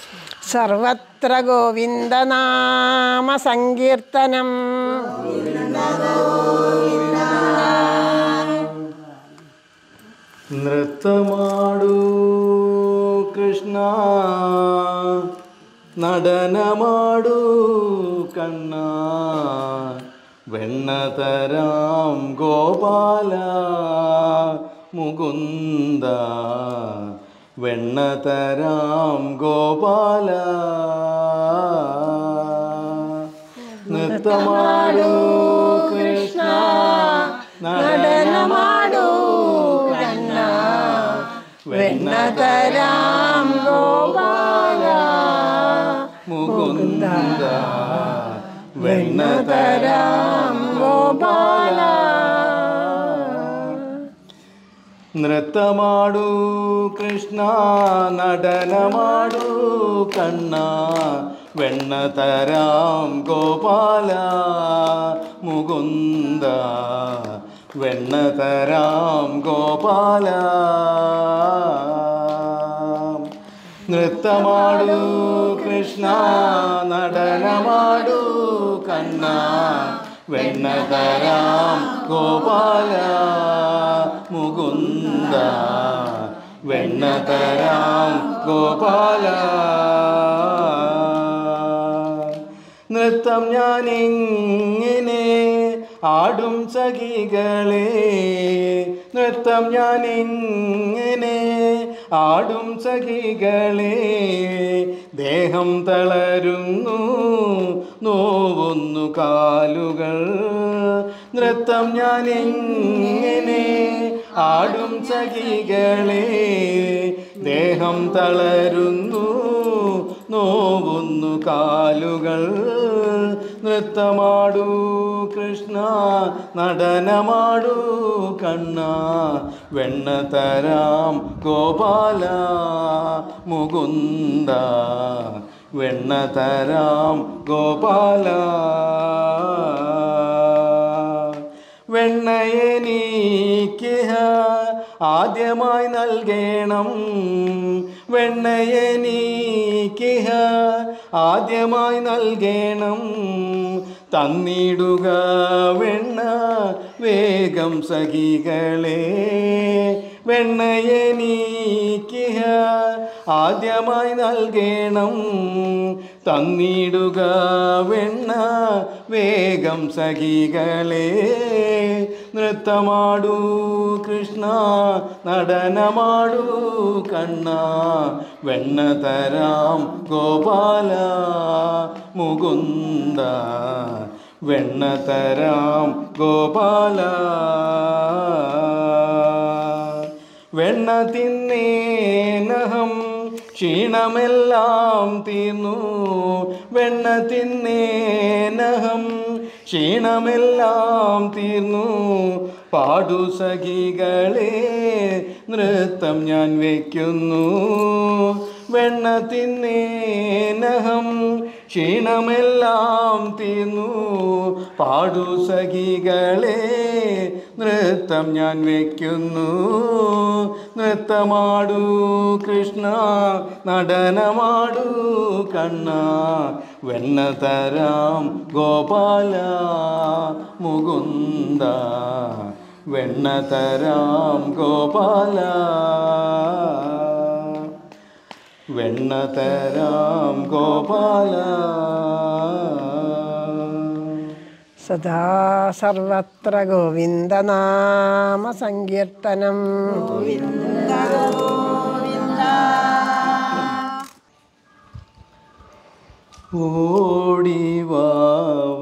സർവത്ര ഗോവിന്ദനാമ സങ്കീർത്തനം നൃത്തമാടൂ കൃഷ്ണ നടനമാടൂ കണ്ണ വെണ്ണതരാം ഗോപാല മുകുന്ദ വെണ്ണതരാം ഗോപാല നൃത്തമാടൂ കൃഷ്ണ നടനമാടൂ കണ്ണ വെണ്ണതരാം ഗോപാല മുകുന്ദ വെണ്ണതരാം ഗോപാല നൃത്തമാടൂ കൃഷ്ണ നടനമാടൂ കണ്ണ വെണ്ണതരാം ഗോപാല മുകുന്ദ വെണ്ണതരാം ഗോപാല നൃത്തമാടൂ കൃഷ്ണ നടനമാടൂ കണ്ണ വെണ്ണതരാം ഗോപാല മുകുന്ദ വെണ്ണതരാം ഗോപാല നൃത്തം ഞാനിങ്ങനെ ആടും സഖികളെ നൃത്തം ഞാനിങ്ങനെ ആടും സഖികളെ ദേഹം തളരുന്നു നോവുന്നു കാലുകൾ നൃത്തം ഞാനിങ്ങനെ ആടും സഖികളെ ദേഹം തളരുന്നു നോവുന്നു കാലുകൾ നൃത്തമാടൂ കൃഷ്ണ നടനമാടൂ കണ്ണ വെണ്ണ തരാം ഗോപാല മുകുന്ദ വെണ്ണ തരാം ഗോപാല വെണ്ണയെനീക്ക് ആദ്യമായി നൽകണം വെണ്ണയെനീക്ക് ആദ്യമായി നൽകണം തന്നിടുക വെണ്ണ വേഗം സഖികളെ വെണ്ണയെനീക്ക് ആദ്യമായി നൽകണം തന്നിടുക വെണ്ണ വേഗം സഖികളെ നൃത്തമാടൂ കൃഷ്ണ നടനമാടൂ കണ്ണ വെണ്ണ തരാം ഗോപാല മുകുന്ദ വെണ്ണ തരാം ഗോപാല വെണ്ണ തിന്നേനഹം ക്ഷീണമെല്ലാം തീർന്നു വെണ്ണ തിന്നേനഹം ക്ഷീണമെല്ലാം തീർന്നു പാടു സഖികളെ നൃത്തം ഞാൻ വയ്ക്കുന്നു വെണ്ണ തിന്നേനഹം ക്ഷീണമെല്ലാം തീർന്നു പാടു സഖികളെ നൃത്തം ഞാൻ വയ്ക്കുന്നു നൃത്തമാടൂ കൃഷ്ണ നടനമാടൂ കണ്ണ വെണ്ണ തരാം ഗോപാല മുകുന്ദ വെണ്ണ തരാം ഗോപാല വെണ്ണ തരാം ഗോപാല സദാ സർവത്ര ഗോവിന്ദനാമ സങ്കീർത്തനം ഓടിവാവ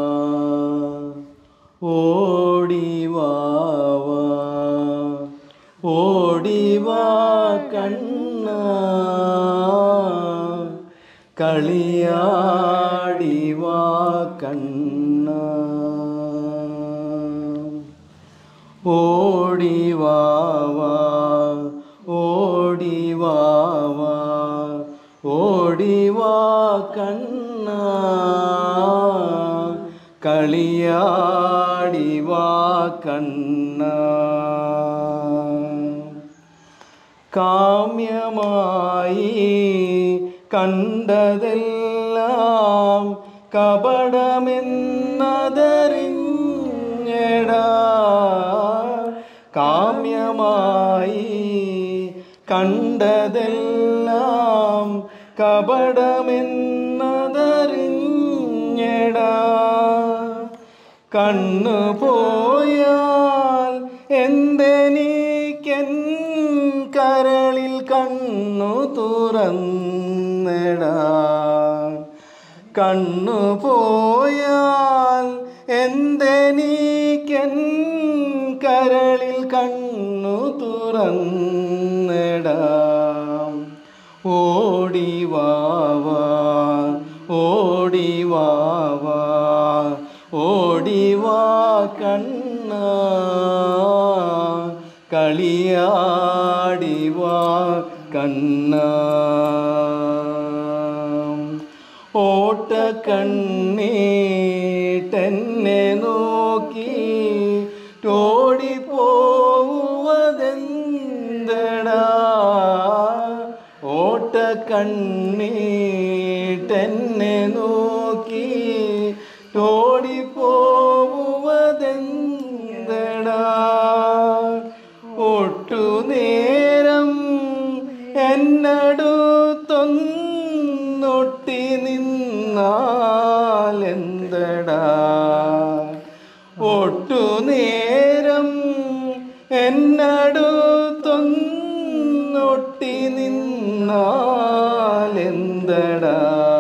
ഓടിവാവ ഓടിവാ കണ്ണ കളിയാടിവാ കണ്ണ ഓടിവാവ ഓടിവാവ ഓടിവാ കണ്ണ കളിയാടിവാ കണ്ണ കാമ്യമായി കണ്ടതെല്ലാം കപടമെന്നതറിഞ്ഞടാ കാമ്യമായി കണ്ടതെല്ലാം കപടമെന്നതറിഞ്ഞടാ കണ്ണു പോയാൽ എന്തെനിക്കൻ കരളിൽ കണ്ണു തുറന്നിടാ കണ്ണു പോയാൽ എന്തെനിക്കൻ കരളിൽ കണ്ണു തുറന്നിടാം ഓടിവാവാ ഓടിവാവാ ഓടിവാ കണ്ണ കളിയാടിവാ കണ്ണ ഓട്ടക്കണ്ണീട്ടെന്നെ നോക്കി ഓടിപ്പോവതെന്തടാ ഓട്ടക്കണ്ണീട്ടെന്നെ നോക്കി ഓടിപ്പോവതെന്തടാ ഒട്ടുനേരം എന്നടുത്തൊന്നൊട്ടി നിന്നാലെന്തടാ ഒട്ടുനേരം എന്നടുത്തൊന്നൊട്ടി നിന്നാലെന്തടാ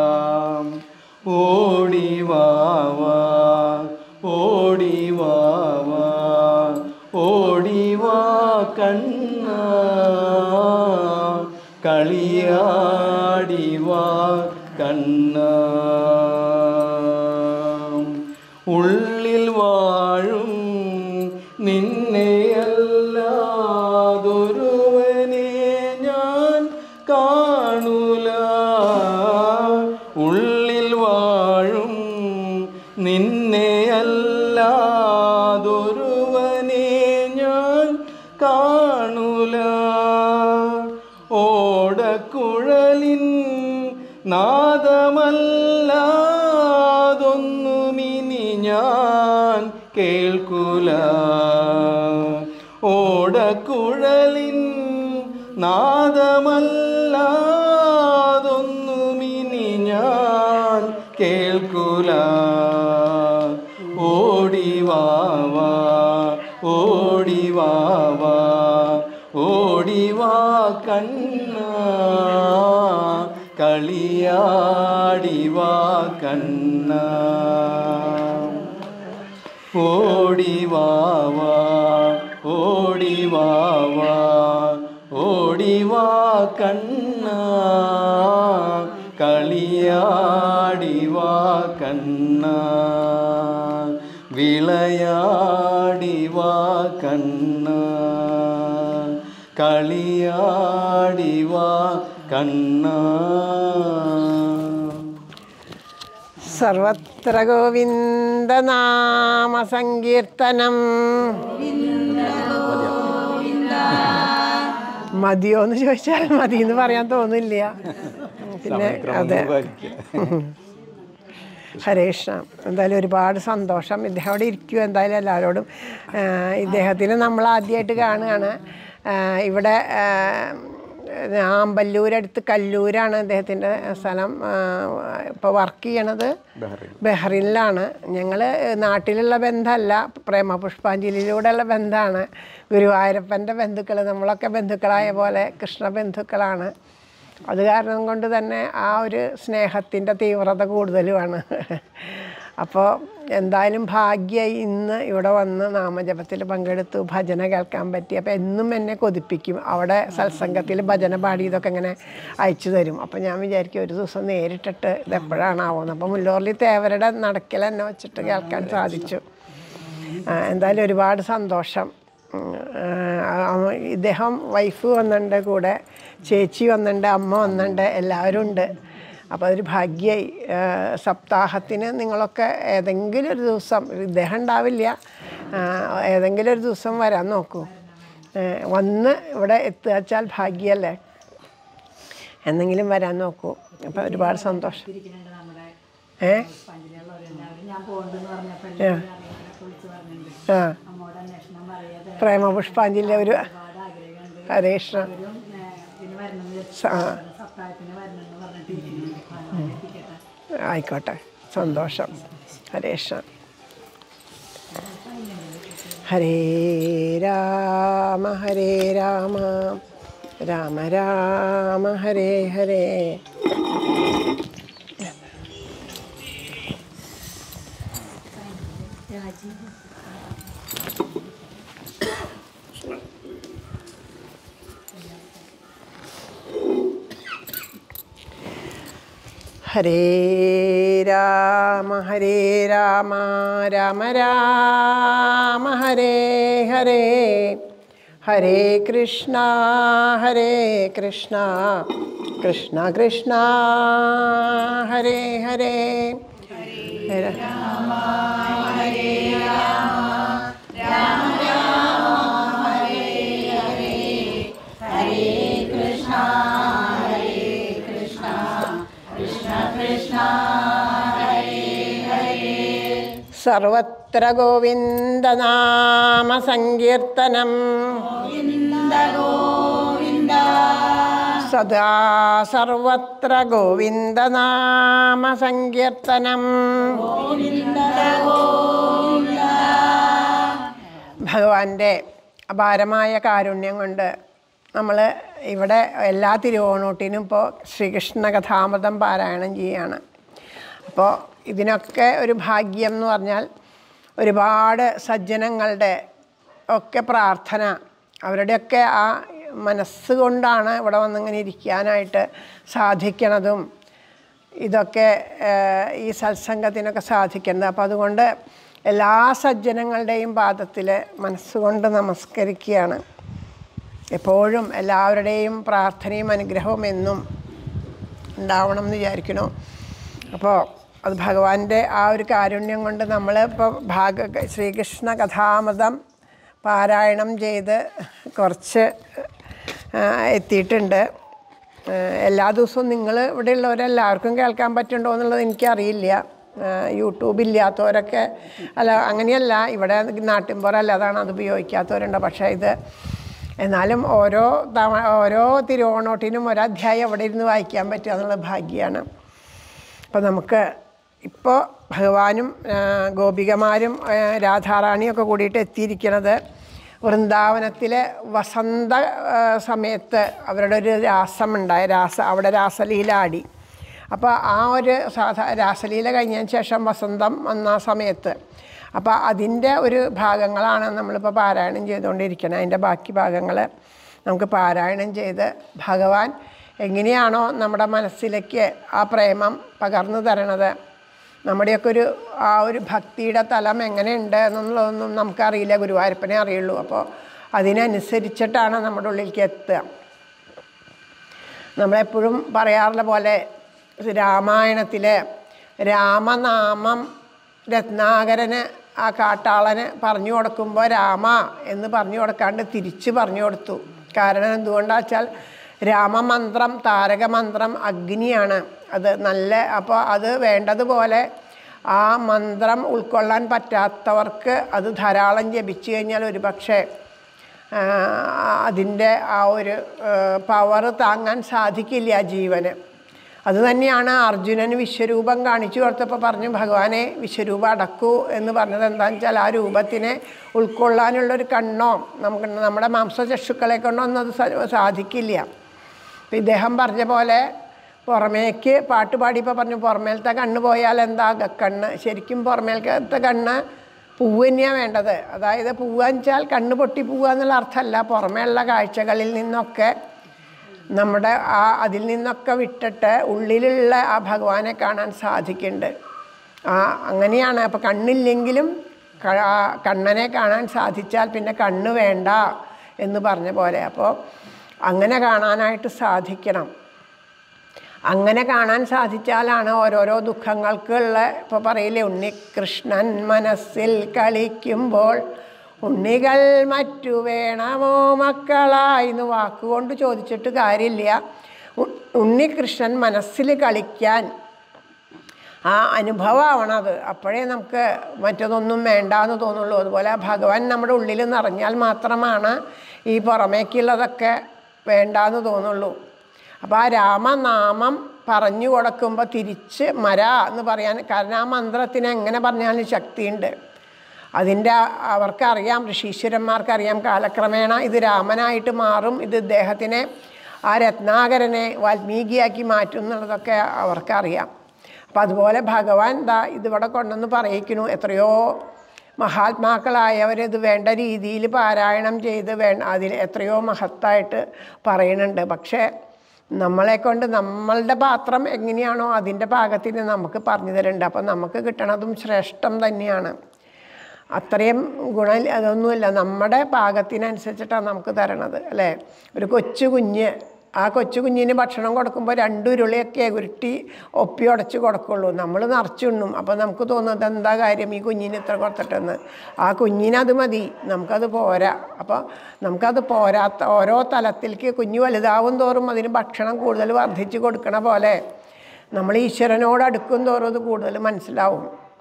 ഓടിവാവാ ഓടിവാവാ ഓടിവാ കണ്ണ കളിയാടിവാ കണ്ണ ഉള്ളിൽ വാഴും നിന്നെയല്ലാതൊരുവനെ ഞാൻ കാണൂല ഉള്ളിൽ വാഴും നിന്നെയല്ലാതൊരുവനെ ഞാൻ കാണൂല ഓടക്കുഴലിൻ നാദമല്ലാതൊന്നുമിനി ഞാൻ കേൾക്കൂല ഓടക്കുഴലിൻ നാദമല്ലാതൊന്നുമിനി ഞാൻ കേൾക്കൂല ഓടിവാവാ ഓടിവാവാ ഓടിവാ കണ്ണ കളിയാടിവാ കണ്ണ ഓടിവാവാ ഓടിവാവാ ഓടിവാ കണ്ണ കളിയാടിവാ കണ്ണ വിളയാടിവാ കണ്ണ കളിയാടിവാ കണ്ണ സർവത്ര ഗോവിന്ദനാമ സങ്കീർത്തനം മതിയോ എന്ന് ചോദിച്ചാൽ മതി എന്ന് പറയാൻ തോന്നില്ല പിന്നെ അതെ ഹരേ കൃഷ്ണ എന്തായാലും ഒരുപാട് സന്തോഷം ഇദ്ദേഹം അവിടെ ഇരിക്കും എന്തായാലും എല്ലാവരോടും ആ, ഇദ്ദേഹത്തിന് നമ്മൾ ആദ്യമായിട്ട് കാണുകയാണ് ആ, ഇവിടെ ആ, ആമ്പല്ലൂരടുത്ത് കല്ലൂരാണ് അദ്ദേഹത്തിൻ്റെ സ്ഥലം ഇപ്പോൾ വർക്ക് ചെയ്യണത് ബഹ്റിനിലാണ് ഞങ്ങൾ നാട്ടിലുള്ള ബന്ധമല്ല പ്രേമ പുഷ്പാഞ്ജലിയിലൂടെയുള്ള ബന്ധമാണ് ഗുരുവായൂരപ്പൻ്റെ ബന്ധുക്കൾ നമ്മളൊക്കെ ബന്ധുക്കളായ പോലെ കൃഷ്ണ ബന്ധുക്കളാണ് അത് കാരണം കൊണ്ട് തന്നെ ആ ഒരു സ്നേഹത്തിൻ്റെ തീവ്രത കൂടുതലുമാണ് അപ്പോൾ എന്തായാലും ഭാഗ്യമായി ഇന്ന് ഇവിടെ വന്ന് നാമജപത്തിൽ പങ്കെടുത്തു ഭജന കേൾക്കാൻ പറ്റി അപ്പോൾ എന്നും എന്നെ കൊതിപ്പിക്കും അവിടെ സത്സംഗത്തിൽ ഭജന പാടി ഇതൊക്കെ ഇങ്ങനെ അയച്ചു തരും അപ്പോൾ ഞാൻ വിചാരിക്കും ഒരു ദിവസം നേരിട്ടിട്ട് ഇത് എപ്പോഴാണാവുന്നത് അപ്പോൾ മുല്ലോർലി തേവരുടെ നടക്കൽ എന്നെ വെച്ചിട്ട് കേൾക്കാൻ സാധിച്ചു ആ, എന്തായാലും ഒരുപാട് സന്തോഷം ഉം, ആ, അമ്മ- ഇദ്ദേഹം വൈഫ് വന്നിട്ടുണ്ട് കൂടെ ചേച്ചി വന്നിട്ടുണ്ട് അമ്മ വന്നിട്ടുണ്ട് എല്ലാവരും ഉണ്ട് അപ്പോൾ അതൊരു ഭാഗ്യമായി ആ, സപ്താഹത്തിന് നിങ്ങളൊക്കെ ഏതെങ്കിലും ഒരു ദിവസം ഇദ്ദേഹം ഉണ്ടാവില്ല ആ, ഏതെങ്കിലും ഒരു ദിവസം വരാൻ നോക്കൂ ഏ, വന്ന് ഇവിടെ എത്തുക വെച്ചാൽ ഭാഗ്യമല്ലേ എന്നെങ്കിലും വരാൻ നോക്കൂ അപ്പം ഒരുപാട് സന്തോഷം ഇരിക്കുന്നുണ്ട് നമ്മുടെ ഏ പഞ്ചിലുള്ളവരെല്ലാവരും ഞാൻ പോകുന്നുണ്ടെന്ന് പറഞ്ഞപ്പോൾ എല്ലാവരും അറിയാനൊക്കെ വിളിച്ച് പറഞ്ഞിട്ടുണ്ട് ആ അമ്മോട് അന്വേഷണം പറയാതെ പ്രേമപുഷ്പാഞ്ജലി ഒരു ഒരുപാട് ആഗ്രഹമുണ്ട് ഹരേ കൃഷ്ണ അവരും ഏ, ഇതിന് വരണമെന്ന് സ- ആ, സപ്താഹത്തിന് വരണമെന്ന് പറഞ്ഞിട്ടിരിക്കുന്നുണ്ട് ഭഗവാൻ എത്തിക്കട്ടെ ആയിക്കോട്ടെ സന്തോഷം ഹരേ കൃഷ്ണ ഹരേ രാമ ഹരേ രാമ രാമ രാമ ഹരേ ഹരേ ഹരേ രാമ ഹരേ രാമ രാമ രാമ ഹരേ ഹരേ ഹരേ കൃഷ്ണ ഹരേ കൃഷ്ണ കൃഷ്ണ കൃഷ്ണ ഹരേ ഹരേ ഹരേ സർവത്ര ഗോവിന്ദനാമ സങ്കീർത്തനം സദാ സർവത്ര ഗോവിന്ദനാമ സങ്കീർത്തനം ഭഗവാന്റെ അപാരമായ കാരുണ്യം കൊണ്ട് നമ്മൾ ഇവിടെ എല്ലാ തിരുവോണൂട്ടിനും ഇപ്പോൾ ശ്രീകൃഷ്ണ കഥാമൃതം പാരായണം ചെയ്യുകയാണ് അപ്പോൾ ഇതിനൊക്കെ ഒരു ഭാഗ്യം എന്ന് പറഞ്ഞാൽ ഒരുപാട് സജ്ജനങ്ങളുടെ ഒക്കെ പ്രാർത്ഥന അവരുടെയൊക്കെ ആ മനസ്സുകൊണ്ടാണ് ഇവിടെ വന്നിങ്ങനെ ഇരിക്കാനായിട്ട് സാധിക്കണതും ഇതൊക്കെ ഏഹ്, ഈ സത്സംഗത്തിനൊക്കെ സാധിക്കുന്നത് അപ്പോൾ അതുകൊണ്ട് എല്ലാ സജ്ജനങ്ങളുടെയും പാദത്തിൽ മനസ്സുകൊണ്ട് നമസ്കരിക്കുകയാണ് എപ്പോഴും എല്ലാവരുടെയും പ്രാർത്ഥനയും അനുഗ്രഹവും എന്നും ഉണ്ടാവണം എന്ന് വിചാരിക്കണു അപ്പോൾ അത് ഭഗവാന്റെ ആ ഒരു കാരുണ്യം കൊണ്ട് നമ്മൾ ഇപ്പോൾ ഭാഗ ശ്രീകൃഷ്ണ കഥാമൃതം പാരായണം ചെയ്ത് കുറച്ച് ആ, എത്തിയിട്ടുണ്ട് ആ, എല്ലാ ദിവസവും നിങ്ങൾ ഇവിടെ ഉള്ളവരെല്ലാവർക്കും കേൾക്കാൻ പറ്റുന്നുണ്ടോ എന്നുള്ളത് എനിക്കറിയില്ല ആ, യൂട്യൂബ് ഇല്ലാത്തവരൊക്കെ അല്ല അങ്ങനെയല്ല ഇവിടെ നാട്ടിൻപുറം അതാണ് അത് ഉപയോഗിക്കാത്തവരുണ്ട് പക്ഷേ ഇത് എന്നാലും ഓരോ തവണ ഓരോ തിരുവോണോട്ടിനും ഒരധ്യായം ഇവിടെ ഇരുന്ന് വായിക്കാൻ പറ്റുക എന്നുള്ള ഭാഗ്യമാണ് അപ്പോൾ നമുക്ക് ഇപ്പോൾ ഭഗവാനും ആ, ഗോപികമാരും ആ, രാധാറാണിയൊക്കെ കൂടിയിട്ട് എത്തിയിരിക്കുന്നത് വൃന്ദാവനത്തിലെ വസന്ത ആ, സമയത്ത് അവരുടെ ഒരു രാസമുണ്ടായ രാസ അവിടെ രാസലീല ആടി അപ്പോൾ ആ ഒരു സാധാ രാസലീല കഴിഞ്ഞതിന് ശേഷം വസന്തം വന്ന ആ സമയത്ത് അപ്പോൾ അതിൻ്റെ ഒരു ഭാഗങ്ങളാണ് നമ്മളിപ്പോൾ പാരായണം ചെയ്തുകൊണ്ടിരിക്കുന്നത് അതിൻ്റെ ബാക്കി ഭാഗങ്ങൾ നമുക്ക് പാരായണം ചെയ്ത് ഭഗവാൻ എങ്ങനെയാണോ നമ്മുടെ മനസ്സിലേക്ക് ആ പ്രേമം പകർന്നു തരണത് നമ്മുടെയൊക്കെ ഒരു ആ ഒരു ഭക്തിയുടെ തലം എങ്ങനെയുണ്ട് എന്നുള്ളതൊന്നും നമുക്കറിയില്ല ഗുരുവായൂരപ്പനെ അറിയുള്ളൂ അപ്പോൾ അതിനനുസരിച്ചിട്ടാണ് നമ്മുടെ ഉള്ളിലേക്ക് എത്തുക നമ്മളെപ്പോഴും പറയാറുള്ള പോലെ രാമായണത്തിലെ രാമനാമം രത്നാകരന് ആ കാട്ടാളന് പറഞ്ഞു കൊടുക്കുമ്പോൾ രാമ എന്ന് പറഞ്ഞു കൊടുക്കാണ്ട് തിരിച്ച് പറഞ്ഞു കൊടുത്തു കാരണം എന്തുകൊണ്ടാ വെച്ചാൽ രാമമന്ത്രം താരകമന്ത്രം അഗ്നിയാണ് അത് നല്ല അപ്പോൾ അത് വേണ്ടതുപോലെ ആ മന്ത്രം ഉൾക്കൊള്ളാൻ പറ്റാത്തവർക്ക് അത് ധാരാളം ജപിച്ചു കഴിഞ്ഞാൽ ഒരു പക്ഷേ അതിൻ്റെ ആ ഒരു പവർ താങ്ങാൻ സാധിക്കില്ല ആ ജീവന് അത് തന്നെയാണ് അർജുനന് വിശ്വരൂപം കാണിച്ചു കൊടുത്തപ്പോൾ പറഞ്ഞു ഭഗവാനെ വിശ്വരൂപം അടക്കൂ എന്ന് പറഞ്ഞത് എന്താണെന്ന് വെച്ചാൽ ആ രൂപത്തിനെ ഉൾക്കൊള്ളാനുള്ളൊരു കണ്ണോ നമുക്ക് നമ്മുടെ മാംസചക്ഷുക്കളെ കൊണ്ടൊന്നും അത് സ- സാധിക്കില്ല അപ്പം ഇദ്ദേഹം പറഞ്ഞ പോലെ പുറമേക്ക് പാട്ട് പാടിയപ്പോൾ പറഞ്ഞു പുറമേലത്തെ കണ്ണ് പോയാൽ എന്താ കണ്ണ് ശരിക്കും പുറമേലത്തെ കണ്ണ് പൂവ് തന്നെയാണ് വേണ്ടത് അതായത് പൂവാന്ന് വെച്ചാൽ കണ്ണ് പൊട്ടി പോവുക എന്നുള്ള അർത്ഥമല്ല പുറമേയുള്ള കാഴ്ചകളിൽ നിന്നൊക്കെ നമ്മുടെ ആ അതിൽ നിന്നൊക്കെ വിട്ടിട്ട് ഉള്ളിലുള്ള ആ ഭഗവാനെ കാണാൻ സാധിക്കുന്നുണ്ട് ആ അങ്ങനെയാണ് അപ്പോൾ കണ്ണില്ലെങ്കിലും ക- ആ കണ്ണനെ കാണാൻ സാധിച്ചാൽ പിന്നെ കണ്ണ് വേണ്ട എന്ന് പറഞ്ഞ പോലെ അപ്പോൾ അങ്ങനെ കാണാനായിട്ട് സാധിക്കണം അങ്ങനെ കാണാൻ സാധിച്ചാലാണ് ഓരോരോ ദുഃഖങ്ങൾക്കുള്ള ഇപ്പോൾ പറയില്ലേ ഉണ്ണികൃഷ്ണൻ മനസ്സിൽ കളിക്കുമ്പോൾ ഉണ്ണികൾ മറ്റു വേണമോ മക്കളായി എന്ന് വാക്കുകൊണ്ട് ചോദിച്ചിട്ട് കാര്യമില്ല ഉ- ഉണ്ണികൃഷ്ണൻ മനസ്സിൽ കളിക്കാൻ ആ അനുഭവമാവണത് അപ്പോഴേ നമുക്ക് മറ്റതൊന്നും വേണ്ടാന്ന് തോന്നുള്ളൂ അതുപോലെ ഭഗവാൻ നമ്മുടെ ഉള്ളിൽ നിറഞ്ഞാൽ മാത്രമാണ് ഈ പുറമേക്കുള്ളതൊക്കെ വേണ്ടാന്ന് തോന്നുള്ളൂ അപ്പോൾ ആ രാമനാമം പറഞ്ഞു കൊടുക്കുമ്പോൾ തിരിച്ച് മര എന്ന് പറയാൻ കാരണം ആ മന്ത്രത്തിന് എങ്ങനെ പറഞ്ഞാലും ശക്തിയുണ്ട് അതിൻ്റെ അവർക്കറിയാം ഋഷീശ്വരന്മാർക്കറിയാം കാലക്രമേണ ഇത് രാമനായിട്ട് മാറും ഇത് ഇദ്ദേഹത്തിനെ ആ രത്നാകരനെ വാൽമീകിയാക്കി മാറ്റും എന്നുള്ളതൊക്കെ അവർക്കറിയാം അപ്പം അതുപോലെ ഭഗവാൻ ദാ ഇതിവിടെ കൊണ്ടുവന്ന് പറയിക്കുന്നു എത്രയോ മഹാത്മാക്കളായവർ ഇത് വേണ്ട രീതിയിൽ പാരായണം ചെയ്ത് വേ അതിൽ എത്രയോ മഹത്തായിട്ട് പറയുന്നുണ്ട് പക്ഷേ നമ്മളെ കൊണ്ട് നമ്മളുടെ പാത്രം എങ്ങനെയാണോ അതിൻ്റെ പാകത്തിന് നമുക്ക് പറഞ്ഞു തരുന്നുണ്ട് അപ്പം നമുക്ക് കിട്ടണതും ശ്രേഷ്ഠം തന്നെയാണ് അത്രയും ഗുണം അതൊന്നുമില്ല നമ്മുടെ പാകത്തിനനുസരിച്ചിട്ടാണ് നമുക്ക് തരണത് അല്ലേ ഒരു കൊച്ചു കുഞ്ഞ് ആ കൊച്ചു കുഞ്ഞിന് ഭക്ഷണം കൊടുക്കുമ്പോൾ രണ്ട് ഉരുളിയൊക്കെ ഉരുട്ടി ഒപ്പി ഉടച്ച് കൊടുക്കുള്ളൂ നമ്മൾ നിറച്ചുണ്ണും അപ്പോൾ നമുക്ക് തോന്നുന്നത് എന്താ കാര്യം ഈ കുഞ്ഞിന് ഇത്ര കൊടുത്തിട്ടെന്ന് ആ കുഞ്ഞിനത് മതി നമുക്കത് പോരാ അപ്പോൾ നമുക്കത് പോരാത്ത ഓരോ തലത്തിലേക്ക് കുഞ്ഞ് വലുതാവും തോറും അതിന് ഭക്ഷണം കൂടുതൽ വർദ്ധിച്ച് കൊടുക്കണ പോലെ നമ്മൾ ഈശ്വരനോട് അടുക്കും തോറും അത് കൂടുതൽ മനസ്സിലാവും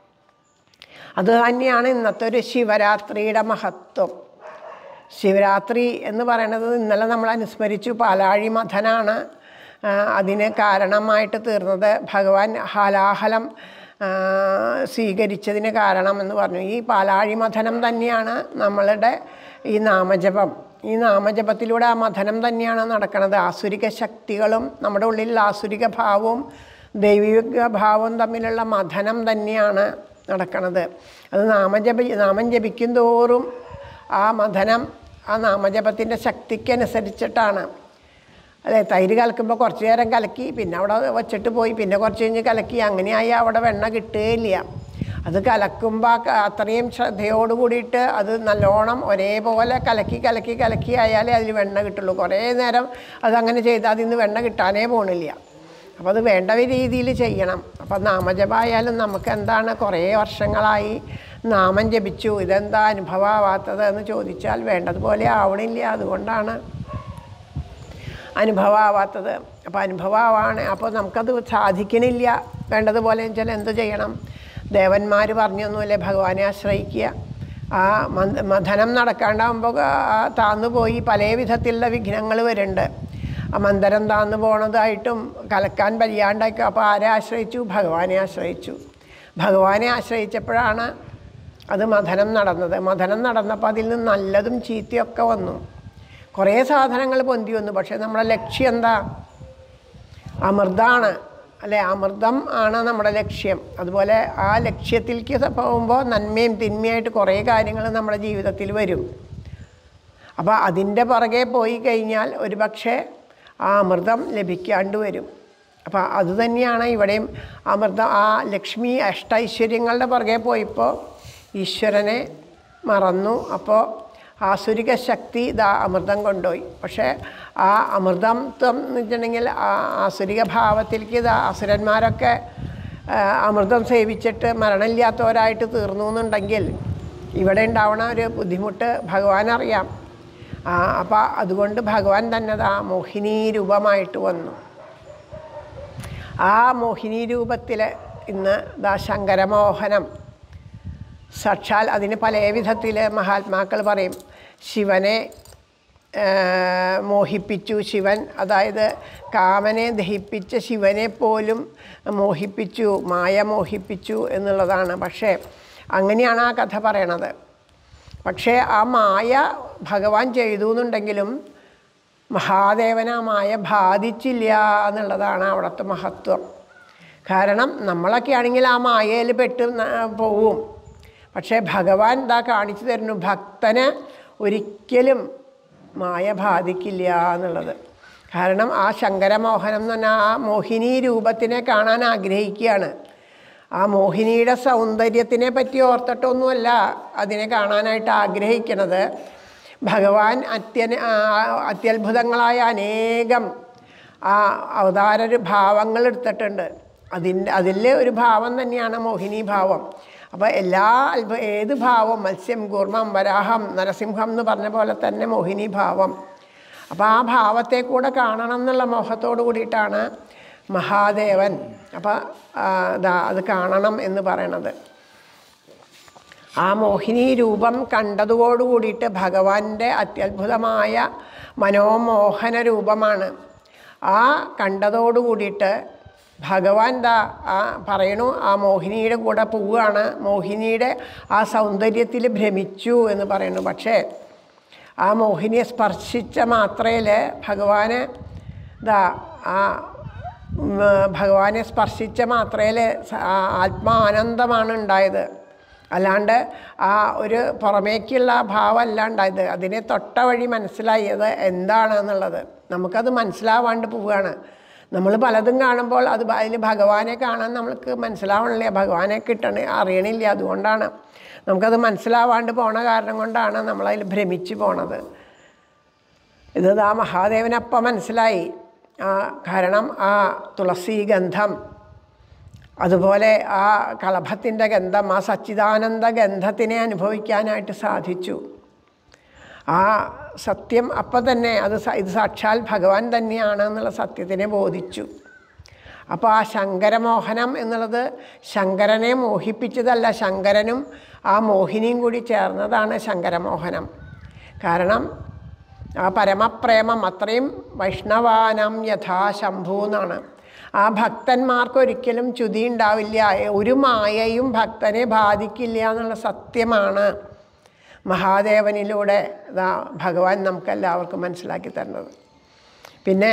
അത് തന്നെയാണ് ഇന്നത്തെ ഒരു ശിവരാത്രിയുടെ മഹത്വം ശിവരാത്രി എന്ന് പറയുന്നത് ഇന്നലെ നമ്മൾ അനുസ്മരിച്ചു പാലാഴി മഥനാണ് ആ, അതിന് കാരണമായിട്ട് തീർന്നത് ഭഗവാൻ ഹാലാഹലം ആ, സ്വീകരിച്ചതിന് കാരണം എന്ന് പറഞ്ഞു ഈ പാലാഴി മഥനം തന്നെയാണ് നമ്മളുടെ ഈ നാമജപം ഈ നാമജപത്തിലൂടെ ആ മഥനം തന്നെയാണ് നടക്കുന്നത് ആസുരിക ശക്തികളും നമ്മുടെ ഉള്ളിലുള്ള ആസുരിക ഭാവവും ദൈവിക ഭാവവും തമ്മിലുള്ള മഥനം തന്നെയാണ് നടക്കണത് അത് നാമജപ നാമം ജപിക്കും തോറും ആ മഥനം ആ നാമജപത്തിൻ്റെ ശക്തിക്കനുസരിച്ചിട്ടാണ് അതെ തൈര് കലക്കുമ്പോൾ കുറച്ച് നേരം കലക്കി പിന്നെ അവിടെ വച്ചിട്ട് പോയി പിന്നെ കുറച്ച് കഴിഞ്ഞ് കലക്കി അങ്ങനെയായി അവിടെ വെണ്ണ കിട്ടുകയില്ല അത് കലക്കുമ്പോൾ ആ ക- അത്രയും ശ്രദ്ധയോട് കൂടിയിട്ട് അത് നല്ലോണം ഒരേപോലെ കലക്കി കലക്കി കലക്കി ആയാലേ അതിൽ വെണ്ണ കിട്ടുള്ളൂ കുറേ നേരം അതങ്ങനെ ചെയ്താൽ അതിൽ നിന്ന് വെണ്ണ കിട്ടാനേ പോണില്ല അപ്പോൾ അത് വേണ്ട രീതിയിൽ ചെയ്യണം അപ്പം നാമജപമായാലും നമുക്ക് എന്താണ് കുറേ വർഷങ്ങളായി നാമം ജപിച്ചു ഇതെന്താ അനുഭവമാവാത്തത് എന്ന് ചോദിച്ചാൽ വേണ്ടതുപോലെ ആവണില്ല അതുകൊണ്ടാണ് അനുഭവമാവാത്തത് അപ്പോൾ അനുഭവമാണ് അപ്പോൾ നമുക്കത് സാധിക്കണില്ല വേണ്ടതുപോലെ വെച്ചാൽ എന്ത് ചെയ്യണം ദേവന്മാർ പറഞ്ഞൊന്നുമില്ലേ ഭഗവാനെ ആശ്രയിക്കുക ആ മന്ദ മഥനം നടക്കാണ്ടാകുമ്പോൾ ആ താന്നു പോയി പല വിധത്തിലുള്ള വിഘ്നങ്ങൾ വരുന്നുണ്ട് ആ മന്ദരം താന്നു പോണതായിട്ടും കലക്കാൻ വയ്യാണ്ടാക്കി അപ്പോൾ ആരെ ആശ്രയിച്ചു ഭഗവാനെ ആശ്രയിച്ചു ഭഗവാനെ ആശ്രയിച്ചപ്പോഴാണ് അത് മഥനം നടന്നത് മഥനം നടന്നപ്പോൾ അതിൽ നിന്ന് നല്ലതും ചീത്തയൊക്കെ വന്നു കുറേ സാധനങ്ങൾ പൊന്തി വന്നു പക്ഷേ നമ്മുടെ ലക്ഷ്യം എന്താ അമൃതാണ് അല്ലേ അമൃതം ആണ് നമ്മുടെ ലക്ഷ്യം അതുപോലെ ആ ലക്ഷ്യത്തിലേക്ക് പോകുമ്പോൾ നന്മയും തിന്മയായിട്ട് കുറേ കാര്യങ്ങൾ നമ്മുടെ ജീവിതത്തിൽ വരും അപ്പോൾ അതിൻ്റെ പുറകെ പോയി കഴിഞ്ഞാൽ ഒരു പക്ഷേ ആ അമൃതം ലഭിക്കാണ്ട് വരും അപ്പോൾ അത് തന്നെയാണ് ഇവിടെയും അമൃതം ആ ലക്ഷ്മി അഷ്ടൈശ്വര്യങ്ങളുടെ പുറകെ പോയപ്പോൾ ഈശ്വരനെ മറന്നു അപ്പോൾ ആസുരിക ശക്തി ഇതാ അമൃതം കൊണ്ടുപോയി പക്ഷേ ആ അമൃതത്വം എന്ന് വെച്ചിട്ടുണ്ടെങ്കിൽ ആ ആസുരിക ഭാവത്തിലേക്ക് ഇതാ അസുരന്മാരൊക്കെ ആ, അമൃതം സേവിച്ചിട്ട് മരണമില്ലാത്തവരായിട്ട് തീർന്നു എന്നുണ്ടെങ്കിൽ ഇവിടെ ഉണ്ടാവണ ഒരു ബുദ്ധിമുട്ട് ഭഗവാൻ അറിയാം ആ, അപ്പം അതുകൊണ്ട് ഭഗവാൻ തന്നെ ആ മോഹിനി രൂപമായിട്ട് വന്നു ആ മോഹിനി രൂപത്തിൽ ഇന്ന് ദാ ശങ്കരമോഹനം സാക്ഷാൽ അതിന് പല വിധത്തിൽ മഹാത്മാക്കൾ പറയും ശിവനെ ആ, മോഹിപ്പിച്ചു ശിവൻ അതായത് കാമനെ ദഹിപ്പിച്ച ശിവനെ പോലും മോഹിപ്പിച്ചു മായ മോഹിപ്പിച്ചു എന്നുള്ളതാണ് പക്ഷേ അങ്ങനെയാണ് ആ കഥ പറയണത് പക്ഷേ ആ മായ ഭഗവാൻ ചെയ്തു എന്നുണ്ടെങ്കിലും മഹാദേവൻ ആ മായ ബാധിച്ചില്ല എന്നുള്ളതാണ് അവിടുത്തെ മഹത്വം കാരണം നമ്മളൊക്കെ ആണെങ്കിൽ ആ മായയിൽ പെട്ട് ന- പോവും പക്ഷേ ഭഗവാൻ ഇതാ കാണിച്ചു തരുന്നു ഭക്തന് ഒരിക്കലും മായ ബാധിക്കില്ല എന്നുള്ളത് കാരണം ആ ശങ്കരമോഹനം എന്ന് പറഞ്ഞാൽ ആ മോഹിനി രൂപത്തിനെ കാണാൻ ആഗ്രഹിക്കുകയാണ് ആ മോഹിനിയുടെ സൗന്ദര്യത്തിനെ പറ്റി ഓർത്തിട്ടൊന്നുമല്ല അതിനെ കാണാനായിട്ട് ആഗ്രഹിക്കുന്നത് ഭഗവാൻ അത്യന ആ, അത്യത്ഭുതങ്ങളായ അനേകം ആ അവതാര ഒരു ഭാവങ്ങൾ എടുത്തിട്ടുണ്ട് അതിൻ്റെ അതിലെ ഒരു ഭാവം തന്നെയാണ് മോഹിനി ഭാവം അപ്പോൾ എല്ലാ അത്ഭു ഏത് ഭാവം മത്സ്യം കൂർമ്മം വരാഹം നരസിംഹം എന്ന് പറഞ്ഞ പോലെ തന്നെ മോഹിനി ഭാവം അപ്പോൾ ആ ഭാവത്തെ കൂടെ കാണണം എന്നുള്ള മോഹത്തോട് കൂടിയിട്ടാണ് മഹാദേവൻ അപ്പോൾ ഇതാ അത് കാണണം എന്ന് പറയണത് ആ മോഹിനി രൂപം കണ്ടതോടു കൂടിയിട്ട് ഭഗവാന്റെ അത്യത്ഭുതമായ മനോമോഹന രൂപമാണ് ആ കണ്ടതോടു കൂടിയിട്ട് ഭഗവാൻ ദാ ആ പറയണു ആ മോഹിനിയുടെ കൂടെ പോവുകയാണ് മോഹിനിയുടെ ആ സൗന്ദര്യത്തിൽ ഭ്രമിച്ചു എന്ന് പറയുന്നു പക്ഷേ ആ മോഹിനിയെ സ്പർശിച്ച മാത്രയിൽ ഭഗവാന് ദാ ആ ഉം, ഭഗവാനെ സ്പർശിച്ച മാത്രയിൽ ആത്മാനന്ദമാണ് ഉണ്ടായത് അല്ലാണ്ട് ആ ഒരു പുറമേക്കുള്ള ആ ഭാവമല്ല ഉണ്ടായത് അതിനെ തൊട്ട വഴി മനസ്സിലായത് എന്താണ് എന്നുള്ളത് നമുക്കത് മനസ്സിലാവാണ്ട് പോവുകയാണ് നമ്മൾ പലതും കാണുമ്പോൾ അത് അതിൽ ഭഗവാനെ കാണാൻ നമ്മൾക്ക് മനസ്സിലാവണില്ല ഭഗവാനെ കിട്ടണ അറിയണില്ല അതുകൊണ്ടാണ് നമുക്കത് മനസ്സിലാവാണ്ട് പോണ കാരണം കൊണ്ടാണ് നമ്മളതിൽ ഭ്രമിച്ച് പോണത് ഇത് ആ മഹാദേവനപ്പം മനസ്സിലായി ആ കാരണം ആ തുളസി ഗന്ധം അതുപോലെ ആ കളഭത്തിൻ്റെ ഗന്ധം ആ സച്ചിദാനന്ദ ഗന്ധത്തിനെ അനുഭവിക്കാനായിട്ട് സാധിച്ചു ആ സത്യം അപ്പം തന്നെ അത് സ- ഇത് സാക്ഷാൽ ഭഗവാൻ തന്നെയാണ് എന്നുള്ള സത്യത്തിനെ ബോധിച്ചു അപ്പോൾ ആ ശങ്കരമോഹനം എന്നുള്ളത് ശങ്കരനെ മോഹിപ്പിച്ചതല്ല ശങ്കരനും ആ മോഹിനിയും കൂടി ചേർന്നതാണ് ശങ്കരമോഹനം കാരണം ആ പരമപ്രേമം അത്രയും വൈഷ്ണവാനം യഥാ ശംഭു എന്നാണ് ആ ഭക്തന്മാർക്ക് ഒരിക്കലും ചുതി ഉണ്ടാവില്ല ഒരു മായയും ഭക്തനെ ബാധിക്കില്ല എന്നുള്ള സത്യമാണ് മഹാദേവനിലൂടെ ഇതാ ഭഗവാൻ നമുക്കെല്ലാവർക്കും മനസ്സിലാക്കി തരുന്നത് പിന്നെ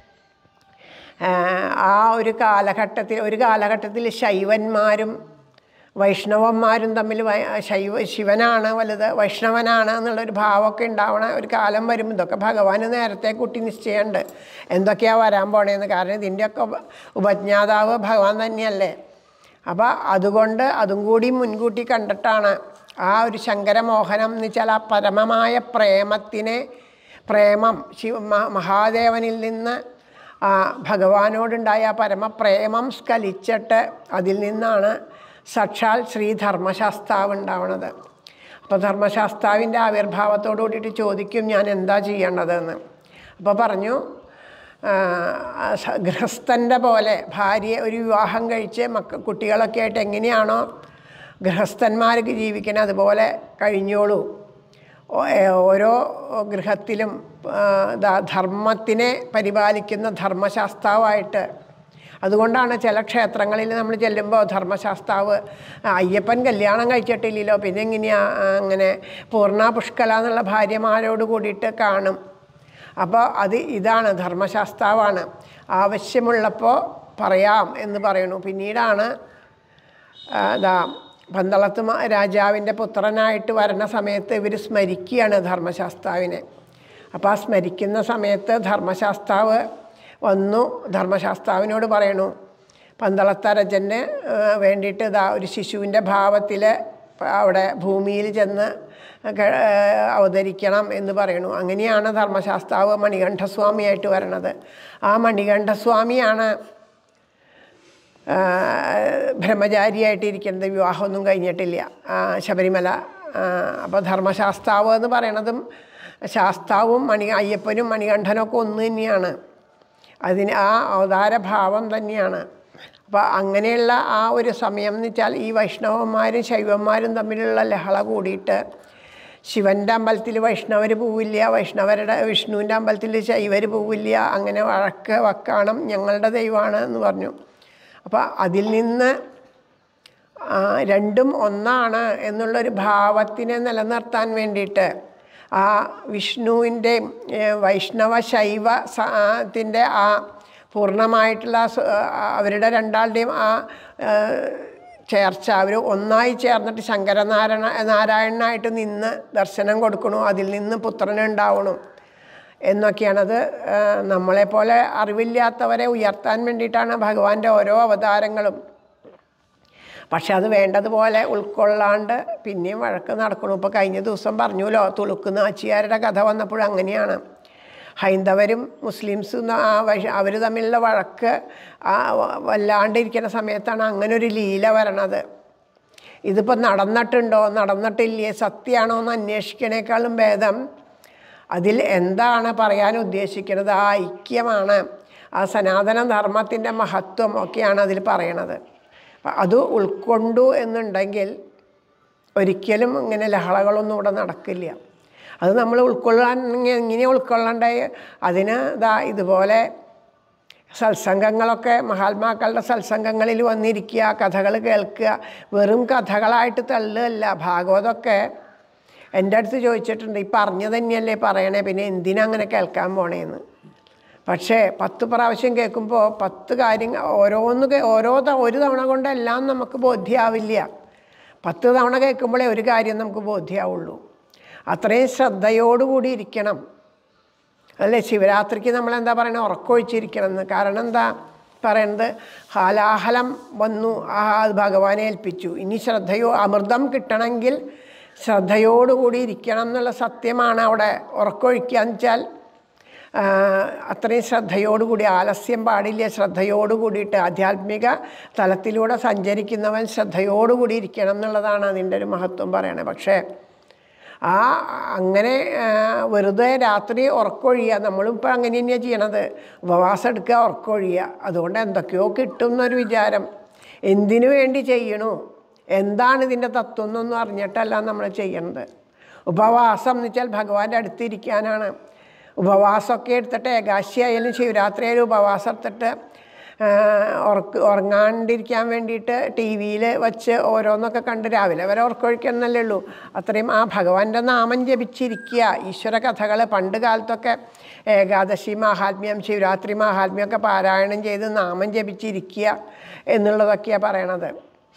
ആ, ആ ഒരു കാലഘട്ടത്തിൽ ഒരു കാലഘട്ടത്തിൽ ശൈവന്മാരും വൈഷ്ണവന്മാരും തമ്മിൽ വൈ- ശൈവ ശിവനാണ് വലുത് വൈഷ്ണവനാണ് എന്നുള്ളൊരു ഭാവമൊക്കെ ഉണ്ടാവണ ഒരു കാലം വരും ഇതൊക്കെ ഭഗവാന് നേരത്തെ കൂട്ടി നിശ്ചയമുണ്ട് എന്തൊക്കെയാണ് വരാൻ പോണേന്ന് കാരണം ഇതിൻ്റെയൊക്കെ ഉപ- ഉപജ്ഞാതാവ് ഭഗവാൻ തന്നെയല്ലേ അപ്പോൾ അതുകൊണ്ട് അതും കൂടി മുൻകൂട്ടി കണ്ടിട്ടാണ് ആ ഒരു ശങ്കരമോഹനം എന്ന് വെച്ചാൽ ആ പരമമായ പ്രേമത്തിനെ പ്രേമം ശിവ മ- മഹാദേവനിൽ നിന്ന് ആ ഭഗവാനോടുണ്ടായ ആ പരമപ്രേമം സ്കലിച്ചിട്ട് അതിൽ നിന്നാണ് സാക്ഷാൽ ശ്രീ ധർമ്മശാസ്താവ് ഉണ്ടാവണത് അപ്പോൾ ധർമ്മശാസ്താവിൻ്റെ ആവിർഭാവത്തോടു കൂടിയിട്ട് ചോദിക്കും ഞാൻ എന്താ ചെയ്യേണ്ടതെന്ന് അപ്പോൾ പറഞ്ഞു ആ, സ- ഗൃഹസ്ഥൻ്റെ പോലെ ഭാര്യ ഒരു വിവാഹം കഴിച്ച് മക്ക കുട്ടികളൊക്കെ ആയിട്ട് എങ്ങനെയാണോ ഗൃഹസ്ഥന്മാർക്ക് ജീവിക്കണം അതുപോലെ കഴിഞ്ഞോളൂ ഓ- ഏ- ഓരോ ഗൃഹത്തിലും ആ, ദാ- ധർമ്മത്തിനെ പരിപാലിക്കുന്ന ധർമ്മശാസ്താവായിട്ട് അതുകൊണ്ടാണ് ചില ക്ഷേത്രങ്ങളിൽ നമ്മൾ ചെല്ലുമ്പോൾ ധർമ്മശാസ്താവ് ആ, അയ്യപ്പൻ കല്യാണം കഴിച്ചിട്ടില്ലല്ലോ പിന്നെ എങ്ങനെയാ ആ, അങ്ങനെ പൂർണ്ണ പുഷ്കല എന്നുള്ള ഭാര്യമാരോട് കൂടിയിട്ട് കാണും അപ്പോൾ അത് ഇതാണ് ധർമ്മശാസ്താവാണ് ആവശ്യമുള്ളപ്പോൾ പറയാം എന്ന് പറയുന്നു പിന്നീടാണ് ആ, ദാ പന്തളത്ത് മ- രാജാവിൻ്റെ പുത്രനായിട്ട് വരണ സമയത്ത് ഇവർ സ്മരിക്കുകയാണ് ധർമ്മശാസ്താവിനെ അപ്പോൾ ആ സ്മരിക്കുന്ന സമയത്ത് ധർമ്മശാസ്താവ് വന്നു ധർമ്മശാസ്താവിനോട് പറയണു പന്തളത്തരജന് വേണ്ടിയിട്ട് ഇതാ ഒരു ശിശുവിൻ്റെ ഭാവത്തിൽ അവിടെ ഭൂമിയിൽ ചെന്ന് ക- അവതരിക്കണം എന്ന് പറയണു അങ്ങനെയാണ് ധർമ്മശാസ്താവ് മണികണ്ഠസ്വാമിയായിട്ട് വരണത് ആ മണികണ്ഠസ്വാമിയാണ് ആ, ബ്രഹ്മചാരിയായിട്ടിരിക്കുന്നത് വിവാഹമൊന്നും കഴിഞ്ഞിട്ടില്ല ആ, ശബരിമല അപ്പോൾ ധർമ്മശാസ്താവ് എന്ന് പറയണതും ശാസ്താവും മണി അയ്യപ്പനും മണികണ്ഠനൊക്കെ ഒന്ന് തന്നെയാണ് അതിന് ആ അവതാരഭാവം തന്നെയാണ് അപ്പോൾ അങ്ങനെയുള്ള ആ ഒരു സമയം എന്ന് വെച്ചാൽ ഈ വൈഷ്ണവന്മാരും ശൈവന്മാരും തമ്മിലുള്ള ലഹള കൂടിയിട്ട് ശിവൻ്റെ അമ്പലത്തിൽ വൈഷ്ണവർ പോവില്ല വൈഷ്ണവരുടെ വിഷ്ണുവിൻ്റെ അമ്പലത്തിൽ ശൈവർ പോവില്ല അങ്ങനെ വഴക്ക് വക്കാണം ഞങ്ങളുടെ ദൈവമാണ് എന്ന് പറഞ്ഞു അപ്പോൾ അതിൽ നിന്ന് ആ, രണ്ടും ഒന്നാണ് എന്നുള്ളൊരു ഭാവത്തിനെ നിലനിർത്താൻ വേണ്ടിയിട്ട് ആ വിഷ്ണുവിൻ്റെ വൈഷ്ണവ ശൈവ സ- ആ, ത്തിൻ്റെ ആ പൂർണ്ണമായിട്ടുള്ള സ- ആ, അവരുടെ രണ്ടാളുടെയും ആ ആ, ചേർച്ച അവർ ഒന്നായി ചേർന്നിട്ട് ശങ്കരനാരായണ നാരായണനായിട്ട് നിന്ന് ദർശനം കൊടുക്കണു അതിൽ നിന്ന് പുത്രനുണ്ടാവണം എന്നൊക്കെയാണത് ആ, നമ്മളെപ്പോലെ അറിവില്ലാത്തവരെ ഉയർത്താൻ വേണ്ടിയിട്ടാണ് ഭഗവാന്റെ ഓരോ അവതാരങ്ങളും പക്ഷെ അത് വേണ്ടതുപോലെ ഉൾക്കൊള്ളാണ്ട് പിന്നെയും വഴക്ക് നടക്കണു ഇപ്പോൾ കഴിഞ്ഞ ദിവസം പറഞ്ഞുല്ലോ തുളുക്ക് നാച്ചിയാരുടെ കഥ വന്നപ്പോഴും അങ്ങനെയാണ് ഹൈന്ദവരും മുസ്ലിംസും അവർ തമ്മിലുള്ള വഴക്ക് ആ വ- വല്ലാണ്ടിരിക്കുന്ന സമയത്താണ് അങ്ങനെ ഒരു ലീല വരണത് ഇതിപ്പോൾ നടന്നിട്ടുണ്ടോ നടന്നിട്ടില്ലേ സത്യമാണോ എന്ന് അന്വേഷിക്കണേക്കാളും ഭേദം അതിൽ എന്താണ് പറയാൻ ഉദ്ദേശിക്കുന്നത് ആ ഐക്യമാണ് ആ സനാതന ധർമ്മത്തിൻ്റെ മഹത്വം ഒക്കെയാണ് അതിൽ പറയണത് അപ്പം അത് ഉൾക്കൊണ്ടു എന്നുണ്ടെങ്കിൽ ഒരിക്കലും ഇങ്ങനെ ലഹളകളൊന്നും ഇവിടെ നടക്കില്ല അത് നമ്മൾ ഉൾക്കൊള്ളാൻ എങ്ങനെ ഉൾക്കൊള്ളണ്ടേ അതിന് ഇതാ ഇതുപോലെ സത്സംഗങ്ങളൊക്കെ മഹാത്മാക്കളുടെ സത്സംഗങ്ങളിൽ വന്നിരിക്കുക കഥകൾ കേൾക്കുക വെറും കഥകളായിട്ട് തള്ളുകയല്ല ഭാഗവതമൊക്കെ എൻ്റെ അടുത്ത് ചോദിച്ചിട്ടുണ്ട് ഈ പറഞ്ഞു തന്നെയല്ലേ പറയണേ പിന്നെ എന്തിനാ അങ്ങനെ കേൾക്കാൻ പോണേന്ന് പക്ഷേ പത്ത് പ്രാവശ്യം കേൾക്കുമ്പോൾ പത്ത് കാര്യങ്ങൾ ഓരോന്ന് കേ- ഓരോ ത- ഒരു തവണ കൊണ്ടെല്ലാം നമുക്ക് ബോധ്യമാവില്ല പത്ത് തവണ കേൾക്കുമ്പോഴേ ഒരു കാര്യം നമുക്ക് ബോധ്യമാവുള്ളൂ അത്രയും ശ്രദ്ധയോടുകൂടി ഇരിക്കണം അല്ലേ ശിവരാത്രിക്ക് നമ്മൾ എന്താ പറയുന്നത് ഉറക്കൊഴിച്ചിരിക്കണം എന്ന് കാരണം എന്താ പറയണത് ഹാലാഹലം വന്നു ആ അത് ഭഗവാനെ ഏൽപ്പിച്ചു ഇനി ശ്രദ്ധയോ അമൃതം കിട്ടണമെങ്കിൽ ശ്രദ്ധയോടുകൂടി ഇരിക്കണം എന്നുള്ള സത്യമാണ് അവിടെ ഉറക്കൊഴിക്കുക വെച്ചാൽ ആ, അത്രയും ശ്രദ്ധയോടുകൂടി ആലസ്യം പാടില്ല ശ്രദ്ധയോട് കൂടിയിട്ട് ആധ്യാത്മിക തലത്തിലൂടെ സഞ്ചരിക്കുന്നവൻ ശ്രദ്ധയോടുകൂടി ഇരിക്കണം എന്നുള്ളതാണ് അതിൻ്റെ ഒരു മഹത്വം പറയണത് പക്ഷേ ആ അങ്ങനെ ആ, വെറുതെ രാത്രി ഉറക്കൊഴിയുക നമ്മളും ഇപ്പം അങ്ങനെ തന്നെയാണ് ചെയ്യണത് ഉപവാസം എടുക്കുക ഉറക്കൊഴിയുക അതുകൊണ്ട് എന്തൊക്കെയോ കിട്ടും എന്നൊരു വിചാരം എന്തിനു വേണ്ടി ചെയ്യണു എന്താണ് ഇതിൻ്റെ തത്വം എന്നൊന്നും അറിഞ്ഞിട്ടല്ല നമ്മൾ ചെയ്യണത് ഉപവാസം എന്ന് വെച്ചാൽ ഭഗവാന്റെ അടുത്തിരിക്കാനാണ് ഉപവാസമൊക്കെ എടുത്തിട്ട് ഏകാശി ആയാലും ശിവരാത്രി ആയാലും ഉപവാസം എടുത്തിട്ട് ആ, ഉറക്ക് ഉറങ്ങാണ്ടിരിക്കാൻ വേണ്ടിയിട്ട് ടി വിയിൽ വെച്ച് ഓരോന്നൊക്കെ കണ്ട് രാവിലെ വരെ ഉറക്കൊഴിക്കണമെന്നല്ലേ ഉള്ളൂ അത്രയും ആ ഭഗവാന്റെ നാമം ജപിച്ചിരിക്കുക ഈശ്വര കഥകൾ പണ്ട് കാലത്തൊക്കെ ഏകാദശി മാഹാത്മ്യം ശിവരാത്രി മാഹാത്മ്യമൊക്കെ പാരായണം ചെയ്ത് നാമം ജപിച്ചിരിക്കുക എന്നുള്ളതൊക്കെയാണ് പറയണത്